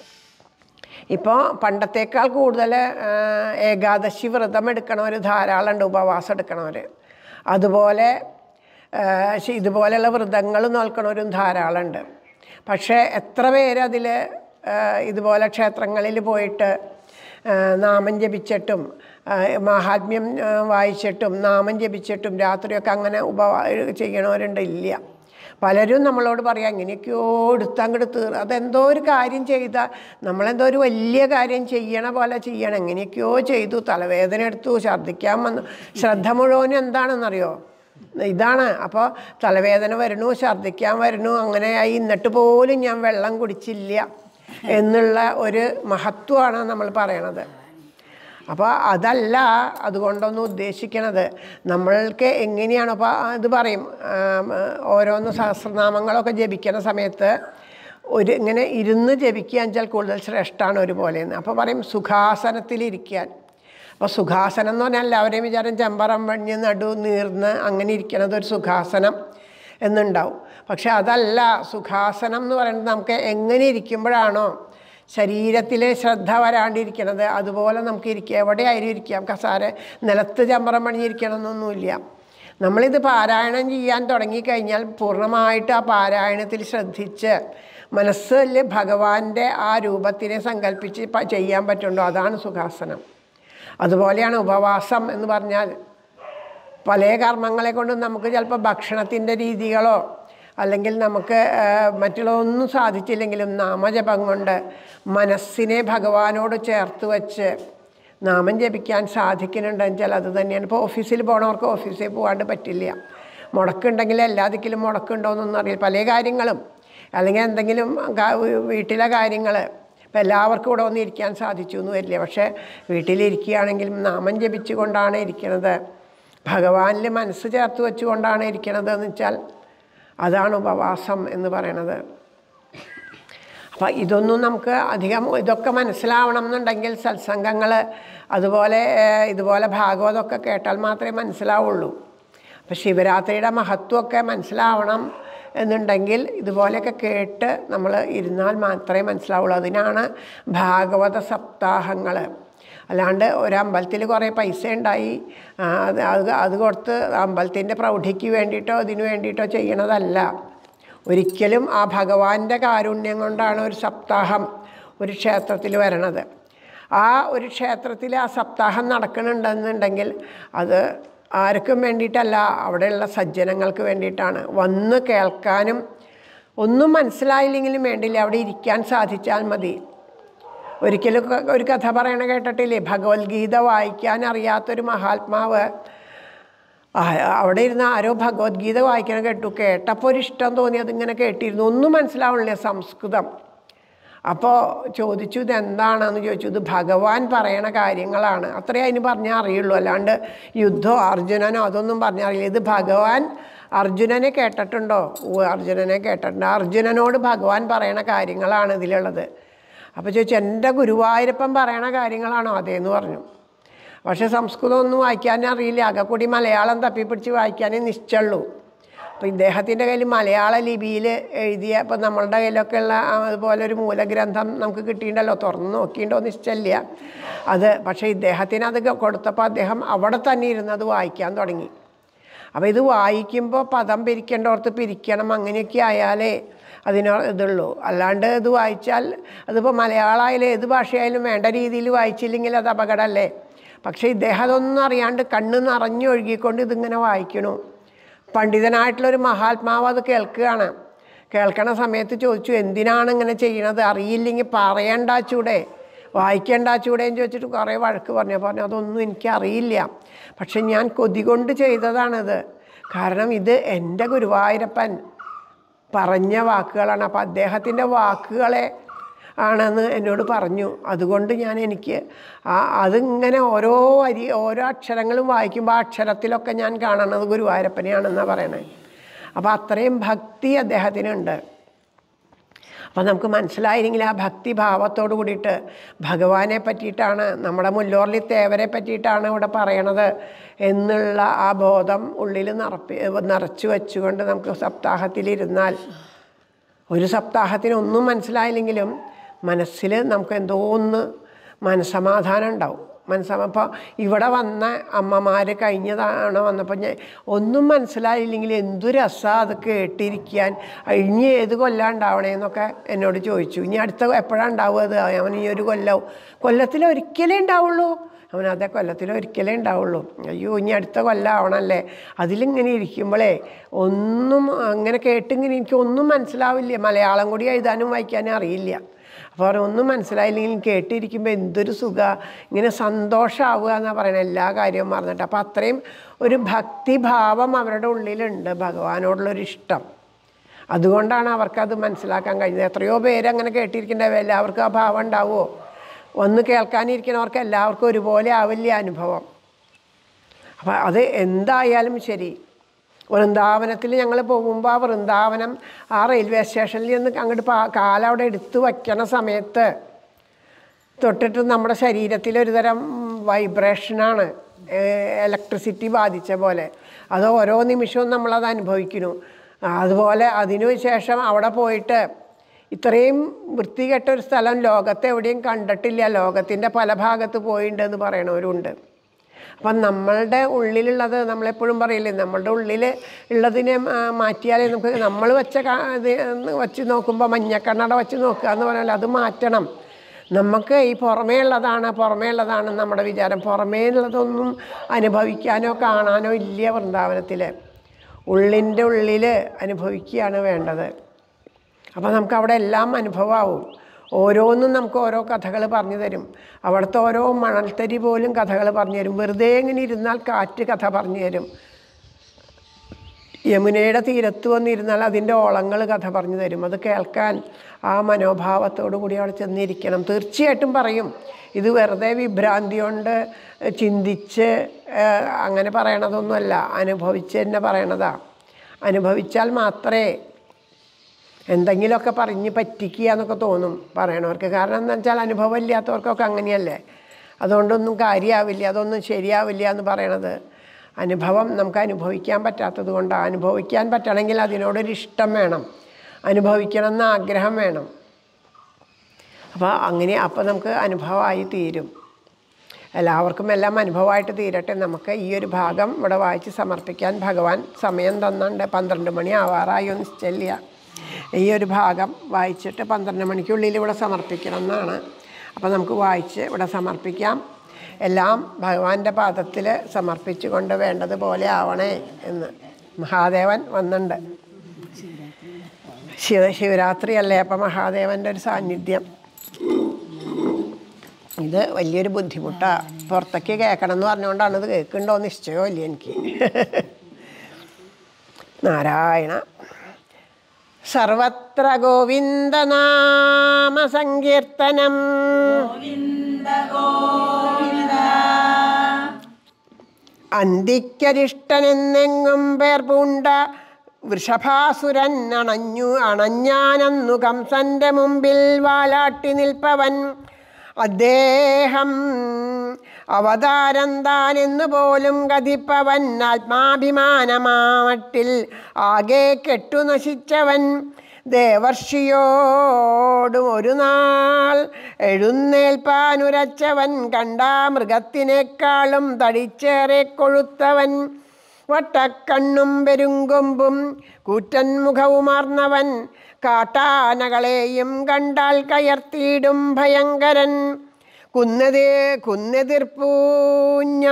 ഇപ്പോൾ പണ്ടത്തേക്കാൾ കൂടുതൽ ആ, ഏകാദശി വ്രതം എടുക്കണവർ ധാരാളമുണ്ട് ഉപവാസം എടുക്കണവർ അതുപോലെ ആ, ശി- ഇതുപോലെയുള്ള വ്രതങ്ങൾ നോൽക്കണവരും ധാരാളമുണ്ട് പക്ഷേ എത്ര പേര് അതിൽ ഇതുപോലെ ക്ഷേത്രങ്ങളിൽ പോയിട്ട് ആ, നാമം ജപിച്ചിട്ടും ആ, മാഹാത്മ്യം ആ, വായിച്ചിട്ടും നാമം ജപിച്ചിട്ടും രാത്രിയൊക്കെ അങ്ങനെ ഉപവാ ചെയ്യണവരുണ്ട് ഇല്ല പലരും നമ്മളോട് പറയാം ഇങ്ങനെയൊക്കെയോ എടുത്തങ്ങോട്ട് തീർ അതെന്തോ ഒരു കാര്യം ചെയ്താൽ നമ്മളെന്തോ ഒരു വലിയ കാര്യം ചെയ്യണ പോലെ ചെയ്യണം എങ്ങനെയൊക്കെയോ ചെയ്തു തലവേദന എടുത്തു ഛർദ്ദിക്കാൻ വന്നു ശ്രദ്ധ മുഴുവനും എന്താണെന്നറിയോ ഇതാണ് അപ്പോൾ തലവേദന വരണു ഛർദ്ദിക്കാൻ വരണു അങ്ങനെയായി എന്നിട്ട് പോലും ഞാൻ വെള്ളം കുടിച്ചില്ല എന്നുള്ള ഒരു മഹത്വമാണ് നമ്മൾ പറയണത് അപ്പോൾ അതല്ല അതുകൊണ്ടൊന്നും ഉദ്ദേശിക്കണത് നമ്മൾക്ക് എങ്ങനെയാണ് അപ്പോൾ ഇത് പറയും ആം, ഓരോന്ന് സഹസ്രനാമങ്ങളൊക്കെ ജപിക്കുന്ന സമയത്ത് ഒരു ഇങ്ങനെ ഇരുന്ന് ജപിക്കുക വെച്ചാൽ കൂടുതൽ ശ്രേഷ്ഠമാണ് ഒരുപോലെയെന്ന് അപ്പോൾ പറയും സുഖാസനത്തിലിരിക്കാൻ അപ്പോൾ സുഖാസനം എന്ന് പറഞ്ഞാൽ എല്ലാവരെയും വിചാരം ചെമ്പറം വഞ്ഞ് നടു നീർന്ന് അങ്ങനെ ഇരിക്കണത് ഒരു സുഖാസനം എന്നുണ്ടാവും പക്ഷെ അതല്ല സുഖാസനം എന്ന് പറയുന്നത് നമുക്ക് എങ്ങനെ ഇരിക്കുമ്പോഴാണോ ശരീരത്തിലെ ശ്രദ്ധ വരാണ്ടിരിക്കണത് അതുപോലെ നമുക്ക് ഇരിക്കുക എവിടെയായാലും ഇരിക്കാം കസാര നിലത്ത് ചമ്പറം പണിഞ്ഞിരിക്കണം എന്നൊന്നുമില്ല നമ്മളിത് പാരായണം ചെയ്യാൻ തുടങ്ങിക്കഴിഞ്ഞാൽ പൂർണ്ണമായിട്ട് ആ പാരായണത്തിൽ ശ്രദ്ധിച്ച് മനസ്സിൽ ഭഗവാന്റെ ആ രൂപത്തിനെ സങ്കല്പിച്ച് പ- ചെയ്യാൻ പറ്റുള്ളൂ അതാണ് സുഖാസനം അതുപോലെയാണ് ഉപവാസം എന്ന് പറഞ്ഞാൽ പല കർമ്മങ്ങളെ കൊണ്ടും നമുക്ക് ചിലപ്പോൾ ഭക്ഷണത്തിൻ്റെ രീതികളോ അല്ലെങ്കിൽ നമുക്ക് ആ, മറ്റുള്ളതൊന്നും സാധിച്ചില്ലെങ്കിലും നാമജപം കൊണ്ട് മനസ്സിനെ ഭഗവാനോട് ചേർത്ത് വച്ച് നാമം ജപിക്കാൻ സാധിക്കുന്നുണ്ടെന്ന് വെച്ചാൽ അത് തന്നെയാണ് ഇപ്പോൾ ഓഫീസിൽ പോണവർക്ക് ഓഫീസിൽ പോകാണ്ട് പറ്റില്ല മുടക്കുണ്ടെങ്കിൽ എല്ലാ ദിക്കിലും മുടക്കുണ്ടോയെന്നൊന്നും അറിയില്ല പല കാര്യങ്ങളും അല്ലെങ്കിൽ എന്തെങ്കിലും കാ- വീട്ടിലെ കാര്യങ്ങൾ ഇപ്പം എല്ലാവർക്കും ഇവിടെ വന്ന് ഇരിക്കാൻ സാധിച്ചു എന്ന് വരില്ല പക്ഷേ വീട്ടിലിരിക്കുകയാണെങ്കിലും നാമം ജപിച്ചുകൊണ്ടാണ് ഇരിക്കുന്നത് ഭഗവാനിൽ മനസ്സ് ചേർത്ത് വെച്ചുകൊണ്ടാണ് ഇരിക്കുന്നത് എന്ന് വെച്ചാൽ അതാണ് ഉപവാസം എന്ന് പറയണത് അപ്പം ഇതൊന്നും നമുക്ക് അധികം ഇതൊക്കെ മനസ്സിലാവണം എന്നുണ്ടെങ്കിൽ സത്സംഗങ്ങൾ അതുപോലെ ഏഹ്, ഇതുപോലെ ഭാഗവതമൊക്കെ കേട്ടാൽ മാത്രമേ മനസ്സിലാവുള്ളൂ അപ്പം ശിവരാത്രിയുടെ മഹത്വമൊക്കെ മനസ്സിലാവണം എന്നുണ്ടെങ്കിൽ ഇതുപോലെയൊക്കെ കേട്ട് നമ്മൾ ഇരുന്നാൽ മാത്രമേ മനസ്സിലാവുള്ളൂ അതിനാണ് ഭാഗവത സപ്താഹങ്ങൾ അല്ലാണ്ട് ഒരു അമ്പലത്തിൽ കുറേ പൈസ ഉണ്ടായി ആ, അത് അത് അത് കൊടുത്ത് അമ്പലത്തിൻ്റെ പ്രൗഢിക്ക് വേണ്ടിയിട്ടോ ഇതിനു വേണ്ടിയിട്ടോ ചെയ്യണതല്ല ഒരിക്കലും ആ ഭഗവാന്റെ കാരുണ്യം കൊണ്ടാണ് ഒരു സപ്താഹം ഒരു ക്ഷേത്രത്തിൽ വരണത് ആ ഒരു ക്ഷേത്രത്തിൽ ആ സപ്താഹം നടക്കണുണ്ടെന്നുണ്ടെങ്കിൽ അത് ആർക്കും വേണ്ടിയിട്ടല്ല അവിടെയുള്ള സജ്ജനങ്ങൾക്ക് വേണ്ടിയിട്ടാണ് വന്ന് കേൾക്കാനും ഒന്നും മനസ്സിലായില്ലെങ്കിലും വേണ്ടില്ല അവിടെ ഇരിക്കാൻ സാധിച്ചാൽ മതി ഒരിക്കലും ക- ഒരു കഥ പറയണ കേട്ടിട്ടില്ലേ ഭഗവത്ഗീത വായിക്കാൻ അറിയാത്തൊരു മഹാത്മാവ് ആ, അവിടെ ഇരുന്ന് ആരോ ഭഗവത്ഗീത വായിക്കണം കേട്ടു കേട്ടപ്പോൾ ഒരു ഇഷ്ടം തോന്നി അതിങ്ങനെ കേട്ടിരുന്നു ഒന്നും മനസ്സിലാവണില്ല സംസ്കൃതം അപ്പോൾ ചോദിച്ചു ഇത് എന്താണെന്ന് ചോദിച്ചു ഇത് ഭഗവാൻ പറയണ കാര്യങ്ങളാണ് അത്രേ അതിന് പറഞ്ഞാൽ അറിയുള്ളൂ അല്ലാണ്ട് യുദ്ധമോ അർജുനനോ അതൊന്നും പറഞ്ഞാൽ അറിയില്ല ഇത് ഭഗവാൻ അർജുനനെ കേട്ടിട്ടുണ്ടോ ഓ അർജുനനെ കേട്ടിട്ടുണ്ട് അർജുനനോട് ഭഗവാൻ പറയണ കാര്യങ്ങളാണ് ഇതിലുള്ളത് അപ്പോൾ ചോദിച്ചു എൻ്റെ ഗുരുവായൂരപ്പൻ പറയണ കാര്യങ്ങളാണോ അതേന്ന് പറഞ്ഞു പക്ഷേ സംസ്കൃതം ഒന്നും വായിക്കാൻ അറിയില്ല അകക്കൂടി മലയാളം തപ്പിപ്പിടിച്ച് വായിക്കാനേ നിശ്ചയുള്ളൂ അപ്പോൾ ഇദ്ദേഹത്തിൻ്റെ കയ്യിൽ മലയാള ലിപിയിൽ എഴുതിയ ഇപ്പോൾ നമ്മളുടെ കയ്യിലൊക്കെ ഉള്ള ആ അതുപോലെ ഒരു മൂലഗ്രന്ഥം നമുക്ക് കിട്ടിയിട്ടുണ്ടല്ലോ തുറന്ന് നോക്കിയിട്ടുണ്ടോ നിശ്ചയില്ല അത് പക്ഷേ ഇദ്ദേഹത്തിന് അത് കൊടുത്തപ്പോൾ അദ്ദേഹം അവിടെ തന്നെ ഇരുന്ന് അത് വായിക്കാൻ തുടങ്ങി അപ്പോൾ ഇത് വായിക്കുമ്പോൾ പദം പിരിക്കേണ്ടോർത്ത് പിരിക്കണം അങ്ങനെയൊക്കെ ആയാലേ അതിന് ഇതുള്ളൂ അല്ലാണ്ട് ഇത് വായിച്ചാൽ അതിപ്പോൾ മലയാളമായാലും ഏത് ഭാഷയായാലും വേണ്ട രീതിയിൽ വായിച്ചില്ലെങ്കിൽ അത് അപകടമല്ലേ പക്ഷേ ഇദ്ദേഹം അതൊന്നും അറിയാണ്ട് കണ്ണ് നിറഞ്ഞൊഴുകിക്കൊണ്ട് ഇതിങ്ങനെ വായിക്കണു പണ്ഡിതനായിട്ടുള്ളൊരു മഹാത്മാവ് അത് കേൾക്കുകയാണ് കേൾക്കണ സമയത്ത് ചോദിച്ചു എന്തിനാണ് ഇങ്ങനെ ചെയ്യണത് അറിയില്ലെങ്കിൽ പറയണ്ടാച്ചൂടെ വായിക്കേണ്ടാച്ചൂടെ എന്ന് ചോദിച്ചിട്ട് കുറേ വഴക്ക് പറഞ്ഞു പറഞ്ഞു അതൊന്നും എനിക്കറിയില്ല പക്ഷെ ഞാൻ കൊതി കൊണ്ട് ചെയ്തതാണിത് കാരണം ഇത് എൻ്റെ ഗുരുവായൂരപ്പൻ പറഞ്ഞ വാക്കുകളാണ് അപ്പോൾ അദ്ദേഹത്തിൻ്റെ വാക്കുകളെ ആണെന്ന് എന്നോട് പറഞ്ഞു അതുകൊണ്ട് ഞാൻ എനിക്ക് ആ അതിങ്ങനെ ഓരോ അരി ഓരോ അക്ഷരങ്ങളും വായിക്കുമ്പോൾ ആ അക്ഷരത്തിലൊക്കെ ഞാൻ കാണുന്നത് ഗുരുവായൂരപ്പനെയാണെന്നാണ് പറയണേ അപ്പോൾ അത്രയും ഭക്തി അദ്ദേഹത്തിനുണ്ട് അപ്പം നമുക്ക് മനസ്സിലായില്ലെങ്കിൽ ആ ഭക്തിഭാവത്തോട് കൂടിയിട്ട് ഭഗവാനെ പറ്റിയിട്ടാണ് നമ്മുടെ മുല്ലോർലി തേവരെ പറ്റിയിട്ടാണ് ഇവിടെ പറയണത് എന്നുള്ള ആ ബോധം ഉള്ളിൽ നിറപ്പി നിറച്ചു വെച്ചുകൊണ്ട് നമുക്ക് സപ്താഹത്തിലിരുന്നാൽ ഒരു സപ്താഹത്തിന് ഒന്നും മനസ്സിലായില്ലെങ്കിലും മനസ്സിൽ നമുക്ക് എന്തോ ഒന്ന് മനസമാധാനം ഉണ്ടാവും മനസ്സമ അപ്പോൾ ഇവിടെ വന്ന അമ്മമാർ കഴിഞ്ഞ തവണ വന്നപ്പോൾ ഞാൻ ഒന്നും മനസ്സിലായില്ലെങ്കിൽ എന്തു രസമാണ് അത് കേട്ടിരിക്കാൻ ഇനി ഏത് കൊല്ലം ഉണ്ടാവണേന്നൊക്കെ എന്നോട് ചോദിച്ചു ഇനി അടുത്ത എപ്പോഴാണ് ഉണ്ടാവുക അത് അവൻ ഈ ഒരു കൊല്ലവും കൊല്ലത്തിൽ ഒരിക്കലേ ഉണ്ടാവുള്ളൂ അവൻ അതേ കൊല്ലത്തിൽ ഒരിക്കലേ ഉണ്ടാവുള്ളൂ അയ്യോ ഇനി അടുത്ത കൊല്ലം ആവണല്ലേ അതിലിങ്ങനെ ഇരിക്കുമ്പോഴേ ഒന്നും അങ്ങനെ കേട്ടിങ്ങനെ എനിക്ക് ഒന്നും മനസ്സിലാവില്ല മലയാളം കൂടി എഴുതാനും വായിക്കാനും അറിയില്ല അപ്പോൾ അവർ ഒന്നും മനസ്സിലായില്ലെങ്കിൽ കേട്ടിരിക്കുമ്പോൾ എന്തൊരു സുഖ ഇങ്ങനെ സന്തോഷമാവുക എന്നാണ് പറയുന്നത് എല്ലാ കാര്യവും മറന്നിട്ട് അപ്പോൾ അത്രയും ഒരു ഭക്തിഭാവം അവരുടെ ഉള്ളിലുണ്ട് ഭഗവാനോടുള്ളൊരു ഇഷ്ടം അതുകൊണ്ടാണ് അവർക്കത് മനസ്സിലാക്കാൻ കഴിഞ്ഞത് എത്രയോ പേര് അങ്ങനെ കേട്ടിരിക്കേണ്ടവ എല്ലാവർക്കും ആ ഭാവം ഉണ്ടാവുമോ ഒന്ന് കേൾക്കാനിരിക്കുന്നവർക്ക് എല്ലാവർക്കും ഒരുപോലെ ആവില്ല അനുഭവം അപ്പം അത് എന്തായാലും ശരി വൃന്ദാവനത്തിൽ ഞങ്ങൾ പോകുമ്പോൾ ആ വൃന്ദാവനം ആ റെയിൽവേ സ്റ്റേഷനിൽ നിന്ന് അങ്ങോട്ട് പാ കാലം അവിടെ എടുത്ത് വയ്ക്കണ സമയത്ത് തൊട്ടിട്ട് നമ്മുടെ ശരീരത്തിൽ ഒരുതരം വൈബ്രേഷനാണ് ഇലക്ട്രിസിറ്റി ബാധിച്ച പോലെ അത് ഓരോ നിമിഷവും നമ്മളത് അനുഭവിക്കുന്നു അതുപോലെ അതിനു ശേഷം അവിടെ പോയിട്ട് ഇത്രയും വൃത്തികെട്ട ഒരു സ്ഥലം ലോകത്ത് എവിടെയും കണ്ടിട്ടില്ല ലോകത്തിൻ്റെ പല ഭാഗത്ത് പോയിട്ടുണ്ടെന്ന് പറയണവരുണ്ട് അപ്പം നമ്മളുടെ ഉള്ളിലുള്ളത് നമ്മളെപ്പോഴും പറയില്ലേ നമ്മളുടെ ഉള്ളിൽ ഉള്ളതിനെ ആ, മാറ്റിയാലേ നമുക്ക് നമ്മൾ വെച്ച കാ- ഇത് വെച്ച് നോക്കുമ്പോൾ മഞ്ഞക്കണ്ണട വെച്ച് നോക്കുക എന്ന് പറഞ്ഞാൽ അത് മാറ്റണം നമുക്ക് ഈ പുറമേ ഉള്ളതാണ് പുറമേ ഉള്ളതാണ് നമ്മുടെ വിചാരം പുറമേ ഉള്ളതൊന്നും അനുഭവിക്കാനോ കാണാനോ ഇല്ല വൃന്ദാവനത്തിൽ ഉള്ളിൻ്റെ ഉള്ളിൽ അനുഭവിക്കുകയാണ് വേണ്ടത് അപ്പോൾ നമുക്ക് അവിടെ എല്ലാം അനുഭവമാവും ഓരോന്നും നമുക്ക് ഓരോ കഥകൾ പറഞ്ഞു തരും അവിടുത്തെ ഓരോ മണൽത്തരി പോലും കഥകൾ പറഞ്ഞു തരും വെറുതെ ഇങ്ങനെ ഇരുന്നാൽ കാറ്റ് കഥ പറഞ്ഞു തരും യമുനയുടെ തീരത്ത് വന്നിരുന്നാൽ അതിൻ്റെ ഓളങ്ങൾ കഥ പറഞ്ഞു തരും അത് കേൾക്കാൻ ആ മനോഭാവത്തോടു കൂടി അവിടെ ചെന്നിരിക്കണം തീർച്ചയായിട്ടും പറയും ഇത് വെറുതെ വിഭ്രാന്തി കൊണ്ട് ചിന്തിച്ച് ഏഹ്, അങ്ങനെ പറയണതൊന്നുമല്ല അനുഭവിച്ച് തന്നെ പറയണതാ അനുഭവിച്ചാൽ മാത്രമേ എന്തെങ്കിലുമൊക്കെ പറഞ്ഞ് പറ്റിക്കുക എന്നൊക്കെ തോന്നും പറയണവർക്ക് കാരണം എന്താ വെച്ചാൽ അനുഭവം ഇല്ലാത്തവർക്കൊക്കെ അങ്ങനെയല്ലേ അതുകൊണ്ടൊന്നും കാര്യമാവില്ല അതൊന്നും ശരിയാവില്ല എന്ന് പറയണത് അനുഭവം നമുക്ക് അനുഭവിക്കാൻ പറ്റാത്തത് കൊണ്ടാണ് അനുഭവിക്കാൻ പറ്റണമെങ്കിൽ അതിനോടൊരു ഇഷ്ടം വേണം അനുഭവിക്കണം എന്ന ആഗ്രഹം വേണം അപ്പോൾ അങ്ങനെ അപ്പോൾ നമുക്ക് അനുഭവമായി തീരും എല്ലാവർക്കും എല്ലാം അനുഭവമായിട്ട് തീരട്ടെ നമുക്ക് ഈ ഒരു ഭാഗം ഇവിടെ വായിച്ച് സമർപ്പിക്കാൻ ഭഗവാൻ സമയം തന്നുണ്ട് പന്ത്രണ്ട് മണി ആവാറായി ഒന്ന് നിശ്ചയില്ല ഈ ഒരു ഭാഗം വായിച്ചിട്ട് പന്ത്രണ്ട് മണിക്കുള്ളിൽ ഇവിടെ സമർപ്പിക്കണം എന്നാണ് അപ്പോൾ നമുക്ക് വായിച്ച് ഇവിടെ സമർപ്പിക്കാം എല്ലാം ഭഗവാന്റെ പാദത്തിൽ സമർപ്പിച്ചുകൊണ്ട് വേണ്ടതുപോലെ ആവണേ എന്ന് മഹാദേവൻ വന്നിട്ടുണ്ട് ശിവ ശിവരാത്രി അല്ലേ അപ്പം മഹാദേവൻ്റെ ഒരു സാന്നിധ്യം ഇത് വലിയൊരു ബുദ്ധിമുട്ടാണ് പുറത്തേക്ക് കേൾക്കണം എന്ന് പറഞ്ഞുകൊണ്ടാണ് ഇത് കേൾക്കുന്നുണ്ടോ നിശ്ചയമില്ല എനിക്ക് നാരായണ സർവത്ര ഗോവിന്ദനാമ സങ്കീർത്തനം അന്തിക്കരിഷ്ടനെന്നെങ്ങും പേർ പൂണ്ട വൃഷഭാസുരൻ അണഞ്ഞു അണഞ്ഞാനന്നു കംസന്റെ മുമ്പിൽ വാലാട്ടി നിൽപ്പവൻ അദ്ദേഹം അവതാരം താനെന്നു പോലും കതിപ്പവൻ ആത്മാഭിമാനമാമട്ടിൽ ആകെ കെട്ടുനശിച്ചവൻ ദേവർഷിയോടും ഒരു നാൾ എഴുന്നേൽപ്പാനുരച്ചവൻ കണ്ട മൃഗത്തിനേക്കാളും തടിച്ചേറെ കൊഴുത്തവൻ വട്ടക്കണ്ണും പെരുങ്കൊമ്പും കൂറ്റൻ മുഖവുമാർന്നവൻ കാട്ടാനകളെയും കണ്ടാൽ കയർത്തിയിടും ഭയങ്കരൻ കുന്നതി കുന്നെതിർപ്പൂഞ്ഞ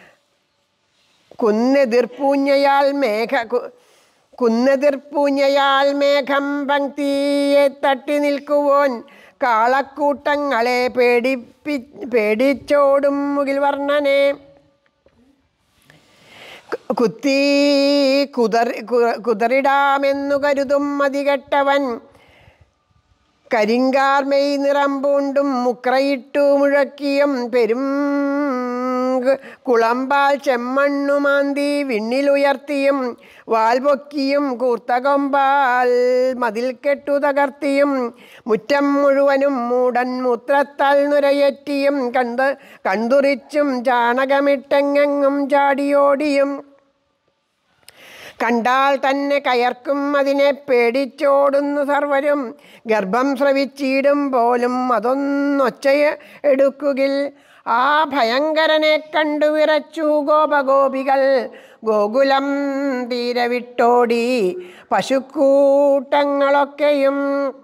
കുന്നെതിർപ്പൂഞ്ഞയാൽ മേഘ കു- കുന്നെതിർപ്പൂഞ്ഞയാൽ മേഘം പങ്ക്തിയെ തട്ടി നിൽക്കുവോൻ കാളക്കൂട്ടങ്ങളെ പേടിപ്പി പേടിച്ചോടും മുകിൽ വർണ്ണനെ കുത്തി കുതറി കു- കുതറിടാമെന്നു കരുതും മതികെട്ടവൻ കരിങ്കാർമെയ് നിറം പൂണ്ടും മുക്രയിട്ടു മുഴക്കിയും പെരും ക- കുളമ്പാൽ ചെമ്മണ്ണുമാന്തി വിണ്ണിലുയർത്തിയും വാൽ പൊക്കിയും കൂർത്തകൊമ്പാൽ മതിൽ കെട്ടു തകർത്തിയും മുറ്റം മുഴുവനും മൂടൻ മൂത്രത്താൽ നുരയറ്റിയും കണ്ട് കണ്ടുറിച്ചും ചാണകമിട്ടെങ്ങെങ്ങും ചാടിയോടിയും കണ്ടാൽ തന്നെ കയർക്കും അതിനെ പേടിച്ചോടുന്നു സർവരും ഗർഭം സ്രവിച്ചിടും പോലും അതൊന്നൊച്ചയ എടുക്കുകിൽ ആ ഭയങ്കരനെ കണ്ടു വിറച്ചു ഗോപഗോപികൾ ഗോകുലം തീരെ വിട്ടോടി പശുക്കൂട്ടങ്ങളൊക്കെയും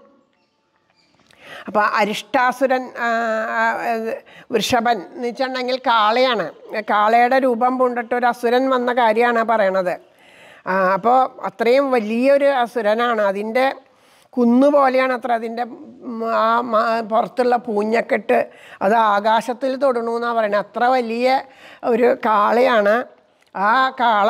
അപ്പോൾ അരിഷ്ടാസുരൻ ആ, ആ, ഇത് വൃഷഭൻ എന്ന് വെച്ചിട്ടുണ്ടെങ്കിൽ കാളയാണ് കാളയുടെ രൂപം പൂണ്ടിട്ട് ഒരു അസുരൻ വന്ന കാര്യമാണ് പറയണത് അപ്പോൾ അത്രയും വലിയൊരു അസുരനാണ് അതിൻ്റെ കുന്നുപോലെയാണ് അത്ര അതിൻ്റെ ഉം, ആ മ- പുറത്തുള്ള പൂഞ്ഞക്കെട്ട് അത് ആകാശത്തിൽ തൊടണു എന്നാണ് പറയുന്നത് അത്ര വലിയ ഒരു കാളയാണ് ആ കാള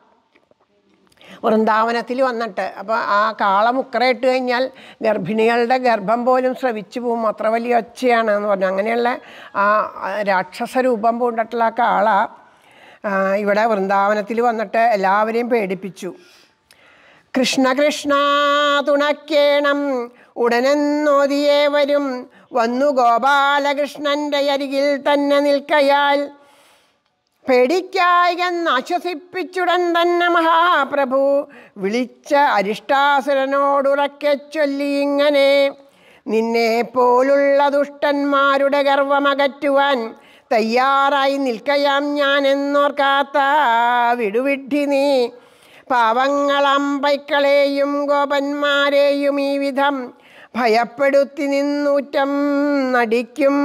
വൃന്ദാവനത്തിൽ വന്നിട്ട് അപ്പോൾ ആ കാള മുക്കറയിട്ട് കഴിഞ്ഞാൽ ഗർഭിണികളുടെ ഗർഭം പോലും ശ്രവിച്ചു പോകും അത്ര വലിയ ഒച്ചയാണ് എന്ന് പറഞ്ഞു അങ്ങനെയുള്ള ആ ആ രാക്ഷസ രൂപം പൂണ്ടിട്ടുള്ള ആ കാള ആ, ഇവിടെ വൃന്ദാവനത്തിൽ വന്നിട്ട് എല്ലാവരെയും പേടിപ്പിച്ചു കൃഷ്ണ കൃഷ്ണ തുണക്കേണം ഉടനെന്നോതിയേ വരും വന്നു ഗോപാലകൃഷ്ണന്റെ അരികിൽ തന്നെ നിൽക്കയാൽ പേടിക്കായെന്ന് ആശ്വസിപ്പിച്ചുടൻ തന്നെ മഹാപ്രഭു വിളിച്ച അരിഷ്ടാസുരനോടുറക്കെ ചൊല്ലി ഇങ്ങനെ നിന്നെ പോലുള്ള ദുഷ്ടന്മാരുടെ ഗർവമകറ്റുവാൻ തയ്യാറായി നിൽക്കയാം ഞാൻ എന്നോർക്കാത്ത വിടുവിഡ്ഢി നീ പാവങ്ങളമ്പൈക്കളെയും ഗോപന്മാരെയും ഈ വിധം ഭയപ്പെടുത്തി നിന്നൂറ്റം നടിക്കും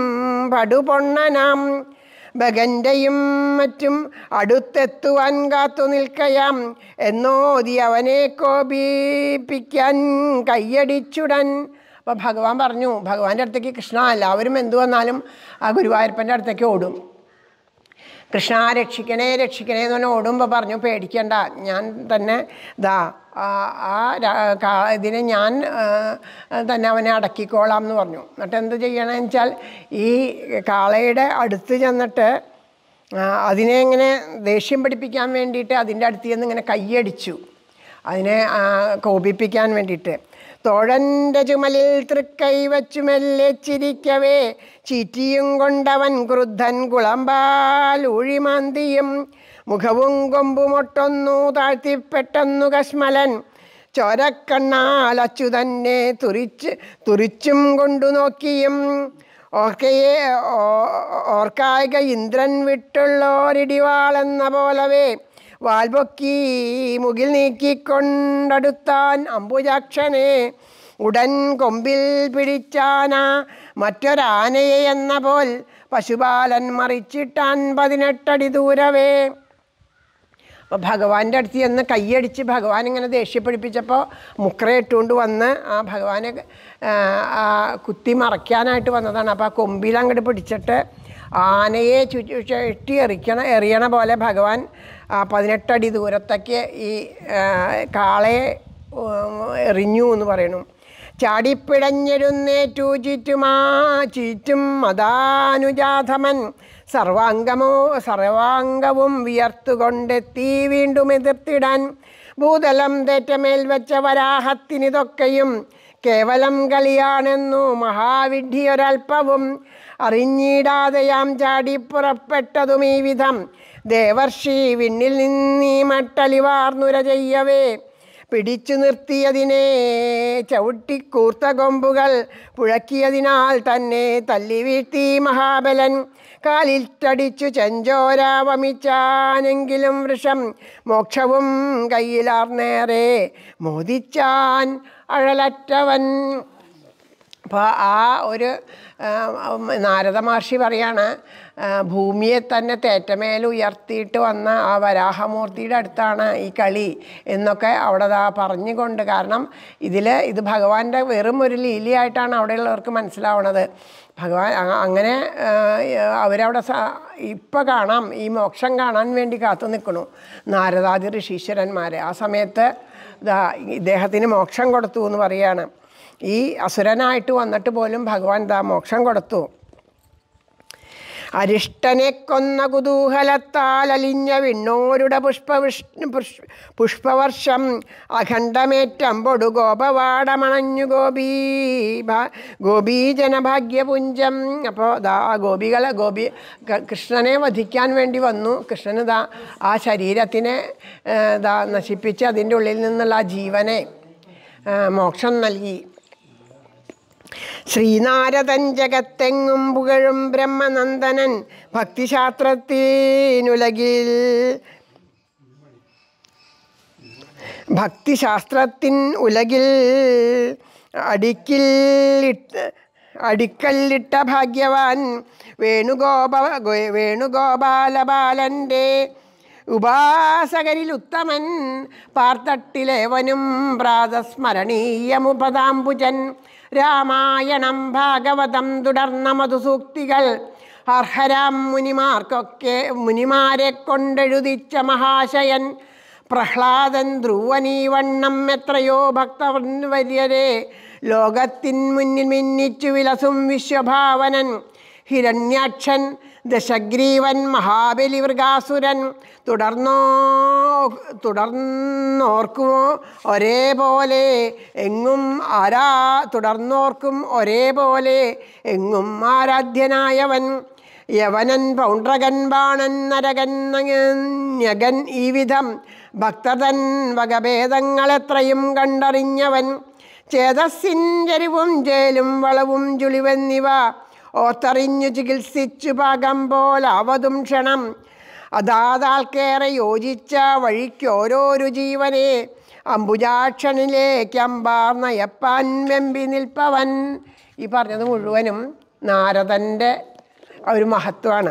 പടുപൊണ്ണനാം ഭഗൻ്റെയും മറ്റും അടുത്തെത്തുവാൻ കാത്തു നിൽക്കയാം എന്നോതി അവനെ കോപിപ്പിക്കാൻ കയ്യടിച്ചുടൻ അപ്പോൾ ഭഗവാൻ പറഞ്ഞു ഭഗവാന്റെ അടുത്തേക്ക് കൃഷ്ണ എല്ലാവരും എന്തു വന്നാലും ആ ഗുരുവായൂരപ്പൻ്റെ അടുത്തേക്ക് ഓടും കൃഷ്ണ രക്ഷിക്കണേ രക്ഷിക്കണേ എന്ന് പറഞ്ഞ് ഓടുമ്പോൾ പറഞ്ഞു പേടിക്കണ്ട ഞാൻ തന്നെ ദാ ആ ആ ര- കാ- ഇതിനെ ഞാൻ ആ, തന്നെ അവനെ അടക്കിക്കോളാം എന്ന് പറഞ്ഞു എന്നിട്ട് എന്ത് ചെയ്യണമെന്ന് വെച്ചാൽ ഈ കാളയുടെ അടുത്ത് ചെന്നിട്ട് ആ, അതിനെ ഇങ്ങനെ ദേഷ്യം പിടിപ്പിക്കാൻ വേണ്ടിയിട്ട് അതിൻ്റെ അടുത്ത് ചെന്ന് ഇങ്ങനെ കൈയടിച്ചു അതിനെ ആ, കോപിപ്പിക്കാൻ വേണ്ടിയിട്ട് തോഴൻ്റെ ചുമലിൽ തൃക്കൈ വച്ചു മെല്ലെ ചിരിക്കവേ ചീറ്റിയും കൊണ്ടവൻ ക്രുദ്ധൻ കുളമ്പാൽ ഊഴിമാന്തിയും മുഖവും കൊമ്പുമൊട്ടൊന്നു താഴ്ത്തിപ്പെട്ടെന്നു കശ്മലൻ ചോരക്കണ്ണാൽ അച്യുതന്നെ തുറിച്ച് തുറിച്ചും കൊണ്ടു നോക്കിയും ഓർക്കയെ ഓ- ഓർക്കായിക ഇന്ദ്രൻ വിട്ടുള്ളോരിടിവാളെന്ന പോലവേ വാൽപൊക്കി മുകിൽ നീക്കിക്കൊണ്ടടുത്താൻ അംബുജാക്ഷനെ ഉടൻ കൊമ്പിൽ പിടിച്ചാന മറ്റൊരാനയെ എന്ന പോൽ പശുപാലൻ മറിച്ചിട്ടാൻ പതിനെട്ടടി ദൂരവേ അപ്പോൾ ഭഗവാന്റെ അടുത്ത് ചെന്ന് കൈയടിച്ച് ഭഗവാൻ ഇങ്ങനെ ദേഷ്യപ്പിടിപ്പിച്ചപ്പോൾ മുക്ര ഇട്ടുകൊണ്ട് വന്ന് ആ ഭഗവാനെ ആ, ആ കുത്തി മറയ്ക്കാനായിട്ട് വന്നതാണ് അപ്പോൾ ആ കൊമ്പിൽ അങ്ങോട്ട് പിടിച്ചിട്ട് ആനയെ ചുറ്റി ചുറ്റി എറിക്കണ എറിയണ പോലെ ഭഗവാൻ ആ പതിനെട്ടടി ദൂരത്തേക്ക് ഈ ആ, കാളയെ ഉം, എറിഞ്ഞു എന്ന് പറയണു ചാടിപ്പിടഞ്ഞെഴുന്നേറ്റു ചുറ്റുമാ ചീറ്റും മതാനുജാധമൻ സർവാംഗമോ സർവാംഗവും വിയർത്തുകൊണ്ടെത്തി വീണ്ടും എതിർത്തിടാൻ ഭൂതലം തേറ്റമേൽ വെച്ച വരാഹത്തിനിതൊക്കെയും കേവലം കളിയാണെന്നു മഹാവിഡ്ഢിയൊരൽപ്പവും അറിഞ്ഞിടാതെയാം ചാടി പുറപ്പെട്ടതും ഈ വിധം ദേവർഷി വിണ്ണിൽ നിന്നീ മട്ടലിവാർന്നുര ചെയ്യവേ പിടിച്ചു നിർത്തിയതിനെ ചവിട്ടിക്കൂർത്ത കൊമ്പുകൾ പുഴക്കിയതിനാൽ തന്നെ തല്ലി വീഴ്ത്തി മഹാബലൻ കാലിട്ടടിച്ചു ചെഞ്ചോര വമിച്ചാനെങ്കിലും വൃഷം മോക്ഷവും കയ്യിലാർന്നേറെ മോദിച്ചാൻ അഴലറ്റവൻ അപ്പോൾ ആ ഒരു ആ, നാരദ മഹർഷി പറയാണ് ആ, ഭൂമിയെ തന്നെ തേറ്റമേൽ ഉയർത്തിയിട്ട് വന്ന ആ വരാഹമൂർത്തിയുടെ അടുത്താണ് ഈ കളി എന്നൊക്കെ അവിടെ ദാ പറഞ്ഞുകൊണ്ട് കാരണം ഇതിൽ ഇത് ഭഗവാന്റെ വെറും ഒരു ലീലയായിട്ടാണ് അവിടെയുള്ളവർക്ക് മനസ്സിലാവണത് ഭഗവാൻ അ- അങ്ങനെ ആ, അവരവിടെ സ ഇപ്പം കാണാം ഈ മോക്ഷം കാണാൻ വേണ്ടി കാത്തു നിൽക്കണു നാരദാദി ഋഷീശ്വരന്മാർ ആ സമയത്ത് ഇതാ ഇദ്ദേഹത്തിന് മോക്ഷം കൊടുത്തു എന്ന് പറയാണ് ഈ അസുരനായിട്ട് വന്നിട്ട് പോലും ഭഗവാൻ ദാ മോക്ഷം കൊടുത്തു അരിഷ്ടനെ കൊന്ന കുതൂഹലത്താൽ അലിഞ്ഞ വിണ്ണോരുടെ പുഷ്പവിഷ്ണു പുഷ് പുഷ്പവർഷം അഖണ്ഡമേറ്റമ്പൊടു ഗോപവാടമണഞ്ഞു ഗോപീ ഭ- ഗോപീജനഭാഗ്യപുഞ്ചം അപ്പോൾ ദാ ആ ഗോപികളെ ഗോപി ക- കൃഷ്ണനെ വധിക്കാൻ വേണ്ടി വന്നു കൃഷ്ണന് ദാ ആ ശരീരത്തിനെ ഏ, ദാ നശിപ്പിച്ച് അതിൻ്റെ ഉള്ളിൽ നിന്നുള്ള ആ ജീവനെ ഏ, മോക്ഷം നൽകി ശ്രീനാരദൻ ജഗത്തെങ്ങും പുകഴും ബ്രഹ്മനന്ദനൻ ഭക്തിശാസ്ത്രത്തിനുലകിൽ ഭക്തിശാസ്ത്രത്തിൻ ഉലകിൽ അടിക്കിൽ അടിക്കല്ലിട്ട ഭാഗ്യവാൻ വേണുഗോപ ഗോ- വേണുഗോപാലബാലൻ്റെ ഉപാസകരിൽ ഉത്തമൻ പാർത്തട്ടിലേവനും പ്രാതസ്മരണീയമുപതാംബുജൻ രാമായണം ഭാഗവതം തുടർന്ന മധുസൂക്തികൾ അർഹരാം മുനിമാർക്കൊക്കെ മുനിമാരെ കൊണ്ടെഴുതിച്ച മഹാശയൻ പ്രഹ്ലാദൻ ധ്രുവനീവണ്ണം എത്രയോ ഭക്തവര്യരെ ലോകത്തിൻ മുന്നിൽ മിന്നിച്ചു വിലസും വിശ്വഭാവനൻ ഹിരണ്യാക്ഷൻ ദശഗ്രീവൻ മഹാബലി മൃഗാസുരൻ തുടർന്നോ തുടർന്നോർക്കുമോ ഒരേപോലെ എങ്ങും ആരാ തുടർന്നോർക്കും ഒരേപോലെ എങ്ങും ആരാധ്യനായവൻ യവനൻ പൗണ്ഡ്രകൻ ബാണൻ നരകൻ ഞകൻ ഈ വിധം ഭക്തതൻ വകഭേദങ്ങളെത്രയും കണ്ടറിഞ്ഞവൻ ചേതസ്സിൻ ചരിവും ജേലും വളവും ചുളിവെന്നിവ ഓത്തറിഞ്ഞു ചികിത്സിച്ചു പാകം പോലാവതും ക്ഷണം അതാതാൾക്കേറെ യോജിച്ച വഴിക്ക് ഓരോരു ജീവനെ അംബുജാക്ഷനിലേക്ക് അമ്പാർന്നയപ്പാൻ വെമ്പി നിൽപ്പവൻ ഈ പറഞ്ഞത് മുഴുവനും നാരദൻ്റെ ഒരു മഹത്വമാണ്